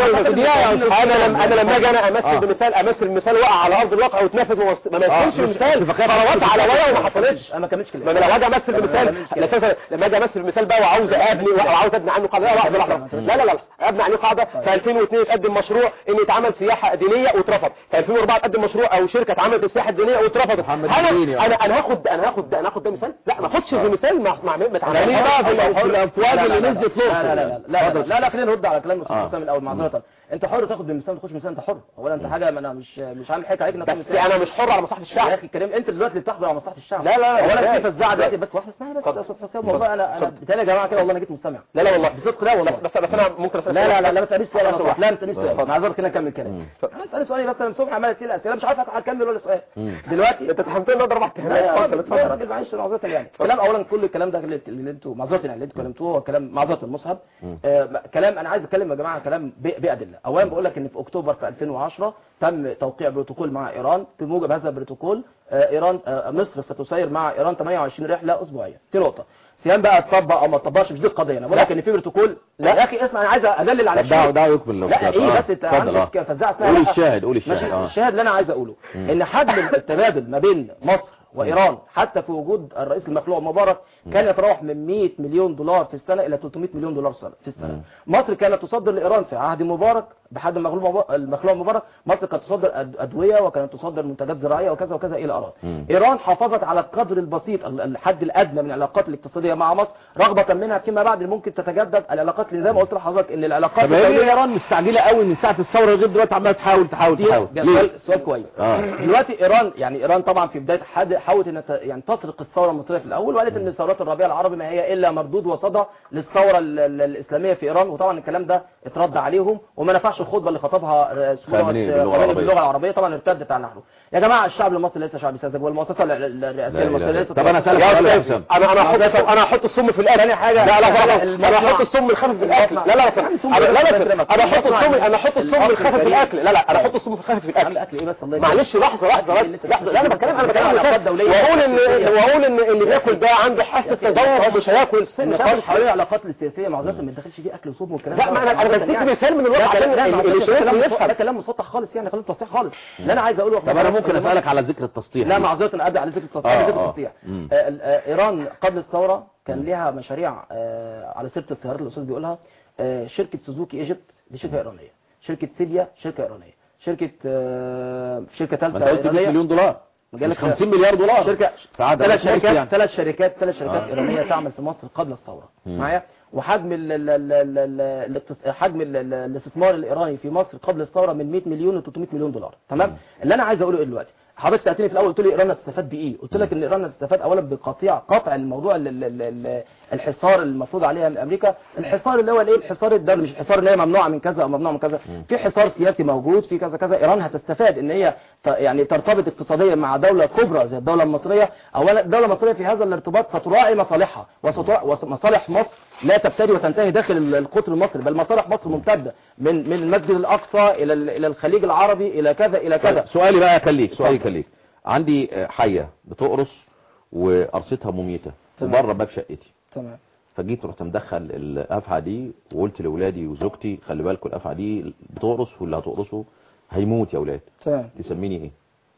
انا لما انا لما اجي انا آه. امثل بمثال امثل المثال وقع على ارض الواقع وتنفذ وما ما مثلش مش- بمثال تفكر- قرارات على ورقه وما حصلتش انا ما كملتش ما كلام انا لو اجي امثل بمثال اساسا لما اجي امثل بمثال بقى وعاوز ابني وعاوز ابني عنه قاعده لا لحظه لحظه لا لا لا ابني عنه قاعده في 2002 تقدم مشروع ان يتعمل سياحه دينيه واترفض في 2004 تقدم مشروع او شركه اتعملت السياحه الدينيه واترفضت محمد انا الدين يا انا انا هاخد انا هاخد انا هاخد ده مثال لا ما اخدش المثال مع مع ما تعملش خلينا بقى في لا، ال- في الافواج اللي نزلت لا لهم لا لا لا لا لا لا لا خلينا نرد على كلام الاستاذ آه. حسام الاول معذره انت حر تاخد بالمثال تخش مثال انت حر اولا انت حاجه ما انا مش مش عامل حكايه عليك انك بس انا مش حر على مصلحه يا الشعب اخي الكريم انت دلوقتي اللي بتحضر على مصلحه الشعب لا، لا، لا، اولا لا. في فزاعه دلوقتي بس واحده اسمعني بس يا استاذ حسام والله انا انا بتهيألي يا جماعه كده والله انا جيت مستمع لا لا والله بصدق لا والله بس بس انا ممكن اسالك لا لا لا لا ما تسالنيش سؤال انا اتفضل. صح لا ما تسالنيش سؤال اتفضل. معذره كده نكمل كلام انا اسالني سؤالي بس انا الصبح عمال اسال اسئله مش عارف اكمل ولا سؤال مم. دلوقتي انت اتهمتني اضرب على لا يا راجل اتفضل لا يا اتفضل راجل معلش معذره يعني كلام اولا كل الكلام ده اللي اللي انتوا معذره يعني اللي انتوا كلمتوه هو كلام معذره المصحف آه كلام انا عايز اتكلم يا جماعه كلام ب- بادله اولا بقول لك ان في اكتوبر في 2010 تم توقيع بروتوكول مع ايران بموجب هذا البروتوكول آه ايران آه مصر ستسير مع ايران 28 رحله اسبوعيه دي نقطه سيان بقى تطبق او ما تطبقش مش دي القضيه انا بقول لك ان في بروتوكول لا يا اخي اسمع انا عايز ادلل على طب ده الشيء ده يكمل لو لا كده. ايه آه. بس انت اتفضل، آه. عندك فزاعه اسمها قول لا. الشاهد قول الشاهد ماشي اه الشاهد اللي انا عايز اقوله ان حجم التبادل ما بين مصر وايران حتى في وجود الرئيس المخلوع مبارك كان يتراوح من 100 مليون دولار في السنه الى 300 مليون دولار سنة- في السنه مصر كانت تصدر لايران في عهد مبارك بحد المخلوع مبا- المخلوع مبارك مصر كانت تصدر أد- ادويه وكانت تصدر منتجات زراعيه وكذا وكذا الى ايران مم. ايران حافظت على القدر البسيط ال- الحد الادنى من العلاقات الاقتصاديه مع مصر رغبه منها فيما بعد ممكن تتجدد العلاقات اللي زي ما قلت لحضرتك ان العلاقات طب هي الدولية- ليه ايران مستعجله قوي من ساعه الثوره لغايه دلوقتي عماله تحاول تحاول دي تحاول ده ليه؟ سؤال سؤال كويس آه. دلوقتي ايران يعني ايران طبعا في بدايه حد حاولت ان ت- يعني تسرق الثوره المصريه في الاول وقالت ان ثورات الربيع العربي ما هي الا مردود وصدى للثوره ال- ال- الاسلاميه في ايران وطبعا الكلام ده اترد عليهم وما نفعش الخطبه اللي خطبها رئيس خامنئي باللغة خامنئي العربية. باللغه العربيه طبعا ارتدت على نحره يا جماعه الشعب المصري ليس شعب ساذج والمؤسسه ال- ال- الرئاسيه لا المصريه إله ليست إلا- طب أنا أسألك يا سؤال يا استاذ حسام. انا انا هحط انا هحط السم في الاكل ثاني حاجه لا لا لا، لا المصنع- انا هحط السم الخفيف في الاكل لا لا لا انا لا لا انا هحط السم انا هحط السم الخفيف في الاكل لا لا انا هحط السم الخفيف في عم الاكل اكل ايه بس الله يبارك. معلش لحظه لحظه لحظه لحظه لا انا بتكلم انا بتكلم علاقات مثال. دولية. واقول ان واقول ان اللي بياكل ده عنده حاسه تذوق ومش هياكل مش النقاش هياكل حوالين العلاقات السياسيه معذره ما تدخلش فيه اكل وصوب والكلام لا ده. ما انا انا بديك مثال من الواقع لا عشان لا اللي اللي شايف ده يفهم كلام مسطح خالص يعني خلينا تصحيح خالص اللي انا عايز اقوله طب انا ممكن اسالك على ذكر التسطيح لا دي. معذره انا ادعي على ذكر التصحيح آه، على ذكر آه. التصحيح مم. آه، آه، ايران قبل الثوره كان ليها مشاريع آه، على سيره السيارات اللي الاستاذ بيقولها آه، شركه سوزوكي ايجيبت دي شركه ايرانيه شركه سيليا شركه ايرانيه شركه آه، شركه ما انت ثالثه قلت 100 ايرانيه مليون دولار جالك مش 50 مليار دولار شركة فعادة ثلاث مش نص شركات يعني. ثلاث شركات ثلاث شركات آه. إيرانية تعمل في مصر قبل الثورة مم. معايا وحجم ال ال ال ال ال الاقتص- حجم ال- ال- الاستثمار الإيراني في مصر قبل الثورة من 100 مليون ل 300 مليون دولار تمام اللي أنا عايز أقوله إيه دلوقتي حضرتك سألتني في الأول قلت لي إيران هتستفاد بإيه قلت لك إن إيران هتستفاد أولا بقطيع قطع الموضوع ال- ال- ال- ال- الحصار المفروض عليها من أمريكا الحصار اللي هو الإيه الحصار الدولي مش الحصار اللي هي ممنوعة من كذا أو ممنوعة من كذا في حصار سياسي موجود في كذا كذا إيران هتستفاد إن هي ت- يعني ترتبط اقتصاديا مع دولة كبرى زي الدولة المصرية أولا الدولة المصرية في هذا الارتباط ستراعي مصالحها وستراعي ومصالح مصر لا تبتدي وتنتهي داخل ال- القطر المصري بل مصالح مصر ممتدة من من المسجد الأقصى إلى ال- إلى الخليج العربي إلى كذا إلى كذا طيب، سؤالي بقى كليك سؤالي كليك عندي آه، حية بتقرص وقرصتها مميتة تمام. وبره باب شقتي تمام فجيت رحت مدخل الافعى دي وقلت لاولادي وزوجتي خلي بالكم الافعى دي بتقرص واللي هتقرصه هيموت يا اولاد تمام تسميني ايه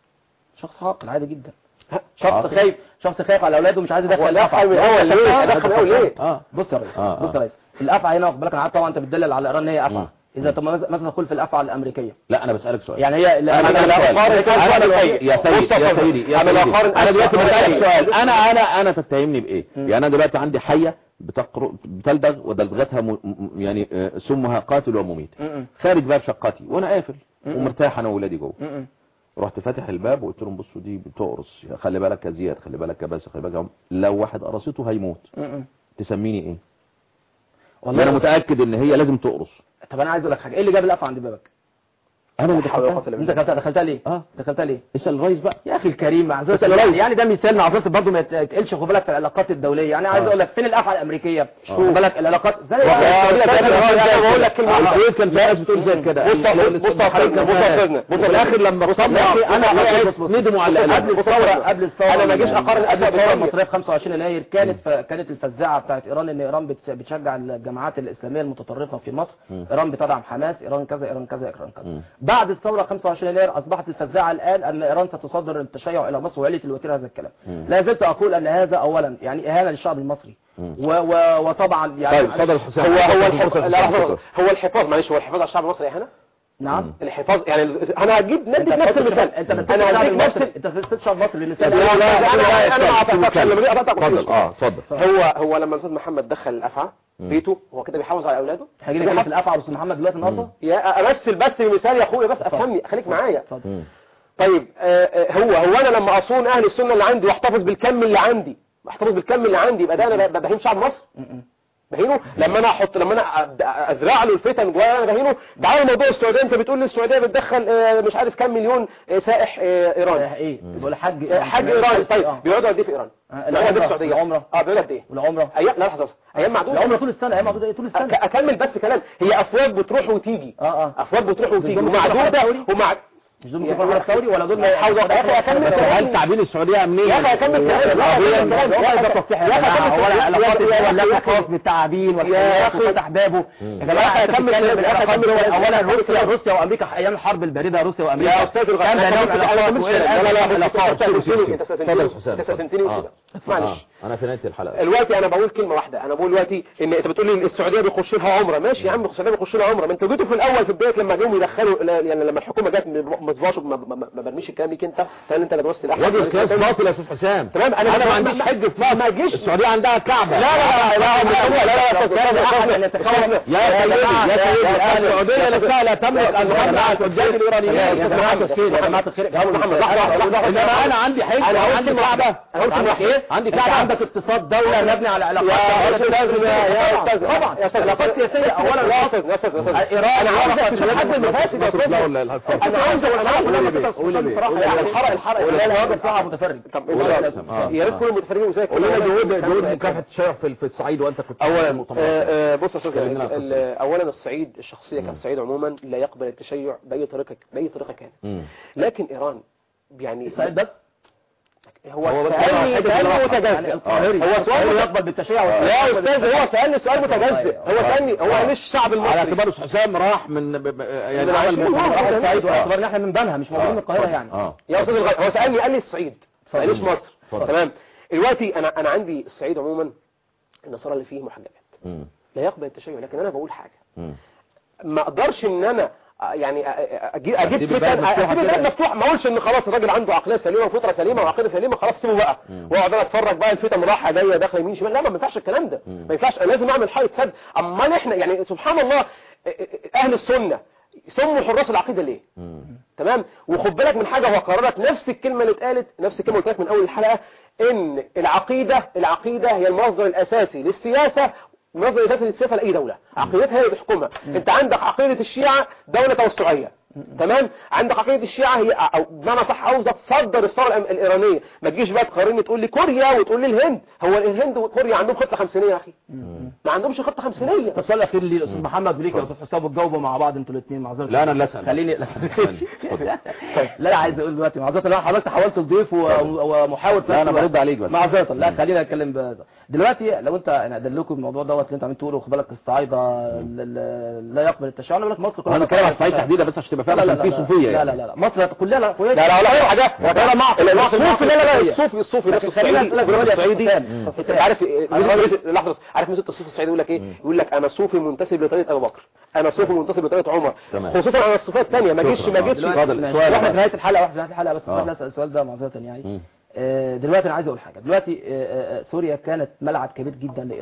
شخص عاقل عادي جدا شخص عاقل. خايف شخص خايف على اولاده ومش عايز يدخل هو الافعى دخل من الاول ليه دخل الاول ليه اه بص يا ريس آه، بص يا آه. ريس الافعى هنا واخد بالك انا عارف طبعا انت بتدلل على ايران ان هي افعى مم. اذا طب مثلا مثلا قول في الافعى الامريكيه لا انا بسالك سؤال يعني هي انا أنا- بسألك أنا- سؤال. أنا- أنا أنا- بسألك- يا سيدي يا سيدي يا أنا لا سيدي أقارن انا دلوقتي أفعى بسالك بالأفعى. سؤال انا انا انا تتهمني بايه يعني انا دلوقتي عندي حيه بتقر... بتلدغ ودلدغتها م... م- يعني آه، سمها قاتل ومميت م- خارج باب شقتي وانا قافل ومرتاح انا واولادي جوه م- م- رحت فاتح الباب وقلت لهم بصوا دي بتقرص خلي بالك يا زياد خلي بالك يا باسل خلي بالك يا عم. لو واحد قرصته هيموت م- م. تسميني ايه والله انا متاكد ان هي لازم تقرص طب انا عايز اقول لك حاجه ايه اللي جاب القفا عند بابك انا اللي حول ولا قوة دخلتها إلا انت دخلتها دخلتها ليه اه دخلتها ليه اسال الرئيس بقى يا اخي الكريم معذره اسأل الرئيس. يعني ده مثال معذره برضه ما يتقلش خد بالك في العلاقات الدوليه يعني عايز آه. اقول لك فين الافعى الامريكيه آه. خد بالك العلاقات زي يا زي- أستاذ، زي- أنا زي- بقول بقول لك لك كلمه واحدة. الرئيس كان في ناس بتقول زي كده بص يا أستاذ، بص يا أستاذنا، بص يا أستاذنا، بص وفي يا الاخر لما رسام يا اخي انا وقعت بص- بص- ندموا على اللي قبل قالوه. الثوره قبل الثوره أنا ما أجيش أقارن قبل أسباب الثوره الدنيا. المصريه في 25 يناير كانت ف... كانت الفزاعه بتاعت ايران ان ايران بتس- بتشجع الجماعات الاسلاميه المتطرفه في مصر مم. ايران بتدعم حماس ايران كذا ايران كذا ايران كذا مم. بعد الثوره 25 يناير اصبحت الفزاعه الان ان ايران ستصدر التشيع الى مصر وعليه الوتيره هذا الكلام مم. لا زلت اقول ان هذا اولا يعني اهانه للشعب المصري مم. و... و... وطبعا يعني طيب اتفضل حسام هو هو اتفضل الحفاظ حسام. لا لحظة، هو الحفاظ معلش هو الحفاظ على الشعب المصري هنا نعم الحفاظ يعني ال- انا هجيب ندي انت نفس بتحط المثال الشعب- انت بتحط انا الشعب هديك نفس المصري انت بتحط الشعب المصري لا للمثال لا لا انا انا ما اتفضل، اعتقدش لما بدي اقطعك اتفضل اه اتفضل هو هو لما الاستاذ محمد دخل الافعى بيته هو كده بيحافظ على اولاده هيجي لك كلمه الافعى واستاذ محمد دلوقتي النهارده يا امثل بس بمثال يا اخويا بس افهمني خليك معايا اتفضل مم. طيب آه، آه، هو هو انا لما اصون اهل السنه اللي عندي واحتفظ بالكم اللي عندي احتفظ بالكم اللي عندي يبقى ده انا ب- بهين شعب مصر م-م. بهينه لما انا احط لما انا أبدأ ازرع له الفتن جوايا انا بهينه تعالى موضوع السعوديه انت بتقول لي السعوديه بتدخل آه، مش عارف كام مليون آه، سائح آه، ايراني اه، ايه بيقول حاج آه، حاج ايراني طيب اه. بيقعدوا قد ايه في ايران آه، بيقعدوا قد ايه في العمرة السعوديه العمرة اه بيقعدوا قد ايه والعمره ايام لا لحظه بس ايام معدوده العمره طول السنه ايام معدوده ايه طول أك- السنه اكمل بس كلام هي افواج بتروح وتيجي اه اه افواج بتروح وتيجي دول بيروحوا ومعدوده الدوري؟ ومع مش دول مصطفى الثوري ولا دول حاول يا اخي اكمل هل تعبين السعوديه منين يا اخي اكمل كلام لا هو أكمل كلام. ده تصحيح يا يا أخي جماعه أكمل هو كلام. العلاقات يا أخي- الدول لا يا أخي- تخاص بالتعابين يا والحيوانات أخي. وفتح بابه يا يا جماعه أخي انت أكمل بتتكلم كلام. بالعلاقات يا أخي الدول أكمل اولا كلام. روسيا روسيا وامريكا ايام الحرب البارده روسيا وامريكا يا استاذ الغالي كان أنا بينهم كملت- أنا علاقات كملت- والان لا لا لا بينهم بص- علاقات أنت استاذنتني انت اتفضل استاذنتني يا حسام انت استاذنتني آه. وكده معلش آه. انا في نهايه الحلقه دلوقتي انا بقول كلمه واحده انا بقول دلوقتي ان انت بتقول لي السعوديه بيخش لها عمره ماشي يا عم السعوديه بيخش لها عمره ما انتوا جيتوا في الاول في بدايه لما جم يدخلوا لا- يعني لما الحكومه جت ما تبقاش ما ما- ما برميش الكلام ليك انت قال انت اللي درست الاحوال راجل قياس باطل يا استاذ حسام تمام انا ما عنديش حج في مصر ما جيش السعوديه عندها كعبه لا لا لا لا لا لا لا لا لا لا يا سيدي يا سيدي السعوديه نفسها لا تملك ان تمنع الحجاج الايرانيين يا جماعه الخير يا جماعه الخير يا محمد لحظه لحظه انما انا عندي حج أنا قلت عندي كلمة كعبه واحدة. أنا قلت كلمة عندك واحدة. ايه عندي انت كعبة. عندك اقتصاد دوله مبني على علاقات يا دولة. استاذ يا استاذ طبعا يا استاذ علاقات سياسيه اولا يا استاذ يا استاذ يا استاذ ايران انا عاوزك علاقات تشوف حد المفاسد يا استاذ لا ولا لا انا عاوز انا عاوز قولي بيه، انا قولي بيه، بصراحه قولي يعني بيه. الحرق الحرق لا لا لا لا راجل صعب متفرج طب قولي إيه يا رأيك؟ أسلام. آه. يا ريت كل المتفرجين وزيك قول لنا جهود جهود مكافحه التشيع في في الصعيد وانت كنت اولا في المؤتمر. آه، آه، بص يا استاذ كلمنا عن ال- القصة. اولا الصعيد الشخصيه كالصعيد عموما لا يقبل التشيع باي طريقه باي طريقه كانت مم. لكن ايران يعني السعيد بس هو هو بس سألني حتة سألني الراحة. متجزئ يعني القاهري هو سؤال القاهري مت- يقبل بالتشيع والسعيد يا يقبل استاذ بالتشيع. هو سألني سؤال متجزئ هو آه. سألني هو آه. مش الشعب على المصري اعتبار أستاذ حسام راح من ب- ب- يعني من عمل عشرين مؤتمر واحد. واحد. الصعيد آه. واعتبار ان احنا من بنها مش موجودين من القاهره يعني اه يا استاذ الغالي هو سألني قال لي الصعيد ما قاليش مصر اتفضل. تمام دلوقتي انا انا عندي الصعيد عموما النصارى اللي فيه محجبات مم. لا يقبل التشيع لكن انا بقول حاجه مم. ما اقدرش ان انا آه، يعني آه، آه، اجيب اجيب أسيب البلد فتن مفتوحة اسيب البلد كده. مفتوح ما اقولش ان خلاص الراجل عنده عقليه سليمه وفطره سليمه وعقيده سليمه خلاص سيبه بقى مم. واقعد انا اتفرج بقى الفتن رايحه جايه داخله يمين شمال لا ما ينفعش الكلام ده مم. ما ينفعش انا لازم اعمل حائط سد امال احنا يعني سبحان الله آه، آه، اهل السنه سموا حراس العقيده ليه مم. تمام وخد بالك من حاجه وقررت نفس الكلمه اللي اتقالت نفس الكلمه اللي قلت لك من اول الحلقه ان العقيده العقيده هي المصدر الاساسي للسياسه المصدر الاساسي للسياسه لاي دوله عقيدتها هي اللي بتحكمها انت عندك عقيده الشيعه دوله توسعيه تمام عندك عقيده الشيعه هي او بمعنى صح عاوزه تصدر الثوره الأم- الايرانيه ما تجيش بقى تقارني تقول لي كوريا وتقول لي الهند هو الهند وكوريا عندهم خطه خمسينيه يا اخي ما عندهمش خطه خمسينيه طب سؤال اخير لي الاستاذ محمد وليك يا استاذ حسام وتجاوبوا مع بعض انتوا الاثنين معذره لا انا اللي اسال خليني لا اتفضل. لا لا عايز اقول دلوقتي معذره لا حضرتك حاولت تضيف و- ومحاول في لا، نفس أنا الوقت. برد عليك بس. معذره لا خلينا نتكلم بهذا دلوقتي لو انت انا ادلكم الموضوع دوت اللي انت عمال تقوله خد بالك الصعايده ل- ل- لا يقبل التشيع انا بقول لك مصر كلها انا بتكلم على الصعيد تحديدا بس عشان تبقى لا لا فاهم لا في صوفيه لا يعني. لا لا لا مصر كلها لا لا لا لا حاجه ولا مع الصوفي لا لا لا الصوفي الصوفي نفس خلينا الصعيدي نسألك نفس دلوقتي يا الصعيدي حسام. انت عارف إيه- لحظه بس عارف مسك الصوفي الصعيدي يقول لك ايه يقول لك انا صوفي منتسب لطريقه ابو بكر انا صوفي منتسب لطريقه عمر تمام. خصوصا على الصفات الثانيه ما جيش ما جيش دلوقتي- اتفضل، ماشي. السؤال واحنا بقى. في نهايه الحلقه واحنا في نهايه الحلقه بس آه. اسال السؤال ده معذره يعني مم. آه، دلوقتي انا عايز اقول حاجه دلوقتي آه، آه، سوريا كانت ملعب كبير جدا لايران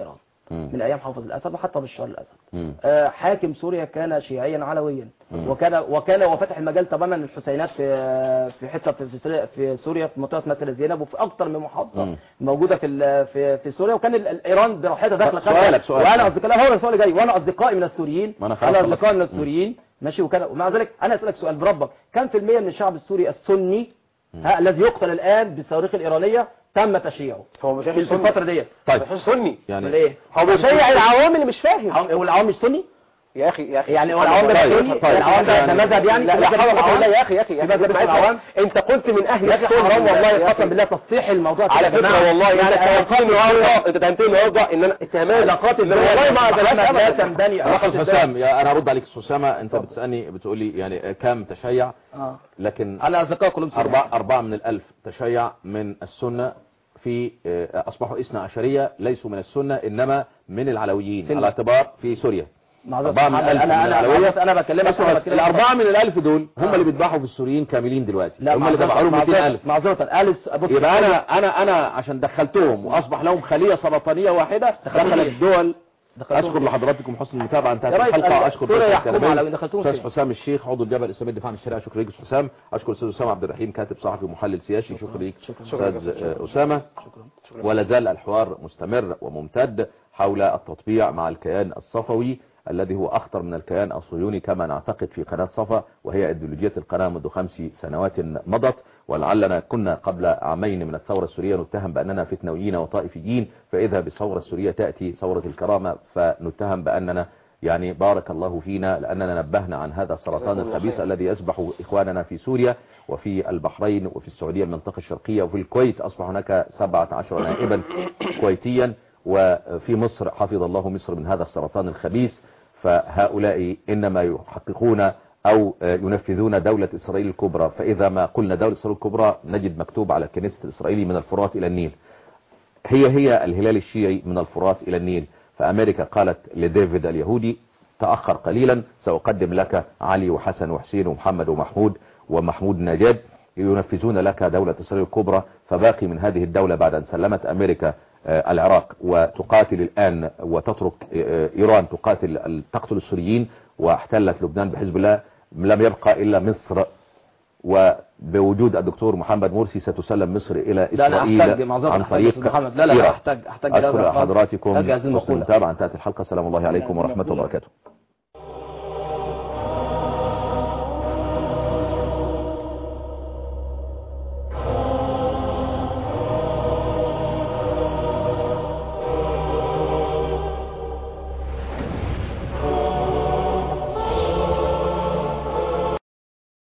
مم. من ايام حافظ الاسد وحتى بشار الاسد مم. آه، حاكم سوريا كان شيعيا علويا مم. وكان وكان وفتح المجال تماما للحسينات في في حته في في سوريا- في سوريا في منطقه اسمها سير زينب وفي اكثر من محافظه مم. موجوده في ال- في في سوريا وكان ال- ال- ايران براحتها داخله طب سؤالك- سؤالك. وانا اصدقائي لا هو السؤال اللي جاي وانا اصدقائي من السوريين ما أنا خلاص انا خلاص. اصدقائي من السوريين ماشي وكان ومع ذلك انا اسالك سؤال بربك كم في المية من الشعب السوري السني ها الذي يقتل الان بالصواريخ الايرانيه تم تشييعه هو مش في في الفتره ديت طيب مش سني يعني امال ايه هو بيشيع العوام اللي مش فاهم هو العوام مش سني يا اخي يا اخي يعني هو العوام ده طيب، سني طيب. العوام ده ده مذهب يعني لا لا في مذهب حرام العوام؟ والله يا اخي يا اخي يا في اخي مذهب اسمع اسمع. العوام انت قلت من اهل يا اخي السنة حرام والله يا أخي. قسم بالله تصحيح الموضوع كده على يا جماعة. فكره والله يعني انت اتهمتني النهارده انت اتهمتني النهارده ان انا اتهامات علاقات الدول والله ما محمد عملهاش لا ابدا تنبني علاقات لحظة الدول حسام يا انا ارد عليك أستاذ اسامه انت بتسالني بتقول لي يعني كم تشيع اه لكن انا اصدقاء كلهم سوريين. أربعة, أربعة من الألف تشيع من السنة في آه، أصبحوا إثنى عشرية ليسوا من السنة إنما من العلويين في على اعتبار في سوريا معذرة أربعة من محمد، الألف انا من انا العلوية. انا انا بكلمك اسمع أنا بس، بكلمك. الأربعة من الألف دول هم آه. اللي بيذبحوا في السوريين كاملين دلوقتي لا هم اللي ذبحوا لهم 200 ألف معذرة أليس بص يبقى أنا أنا أنا عشان دخلتهم وأصبح لهم خلية سرطانية واحدة دخلتهم دخلت فين؟ الدول دخلتهم أشكر فين؟ لحضراتكم حسن المتابعة انتهت يا ريس، الحلقة أنا- أشكر سوريا ضيفي يحكموا الكريمين. على- دخلتهم أستاذ فين؟ حسام الشيخ عضو الجبهة الإسلامية الدفاع عن الشريعة شكرا ليك أستاذ حسام أشكر الأستاذ أسامة عبد الرحيم كاتب صحفي ومحلل سياسي شكرا ليك أستاذ آه، أسامة ولا زال الحوار مستمر وممتد حول التطبيع مع الكيان الصفوي الذي هو أخطر من الكيان الصهيوني كما نعتقد في قناة صفا وهي ايديولوجية القناة منذ خمس سنوات مضت ولعلنا كنا قبل عامين من الثورة السورية نتهم بأننا فتنويين وطائفيين فإذا بالثورة السورية تأتي ثورة الكرامة فنتهم بأننا يعني بارك الله فينا لأننا نبهنا عن هذا السرطان الخبيث الذي يسبح إخواننا في سوريا وفي البحرين وفي السعودية المنطقة الشرقية وفي الكويت أصبح هناك 17 نائبا كويتيا وفي مصر حفظ الله مصر من هذا السرطان الخبيث فهؤلاء إنما يحققون أو ينفذون دولة إسرائيل الكبرى فإذا ما قلنا دولة إسرائيل الكبرى نجد مكتوب على الكنيسة الإسرائيلي من الفرات إلى النيل هي هي الهلال الشيعي من الفرات إلى النيل فأمريكا قالت لديفيد اليهودي تأخر قليلا سأقدم لك علي وحسن وحسين ومحمد ومحمود ومحمود نجاد ينفذون لك دولة إسرائيل الكبرى فباقي من هذه الدولة بعد أن سلمت أمريكا آه، العراق وتقاتل الآن وتترك آه، إيران تقاتل تقتل السوريين واحتلت لبنان بحزب الله لم يبقى إلا مصر وبوجود الدكتور محمد مرسي ستسلم مصر إلى لا أنا أحتاج إسرائيل معذرة عن أحتاج طريق أستاذ محمد لا لا لا إيران. أحتاج أحتاج أشكر حضراتكم أحتاج هذه حسن المقولة المتابعة انتهت الحلقة السلام الله عليكم ورحمة الله وبركاته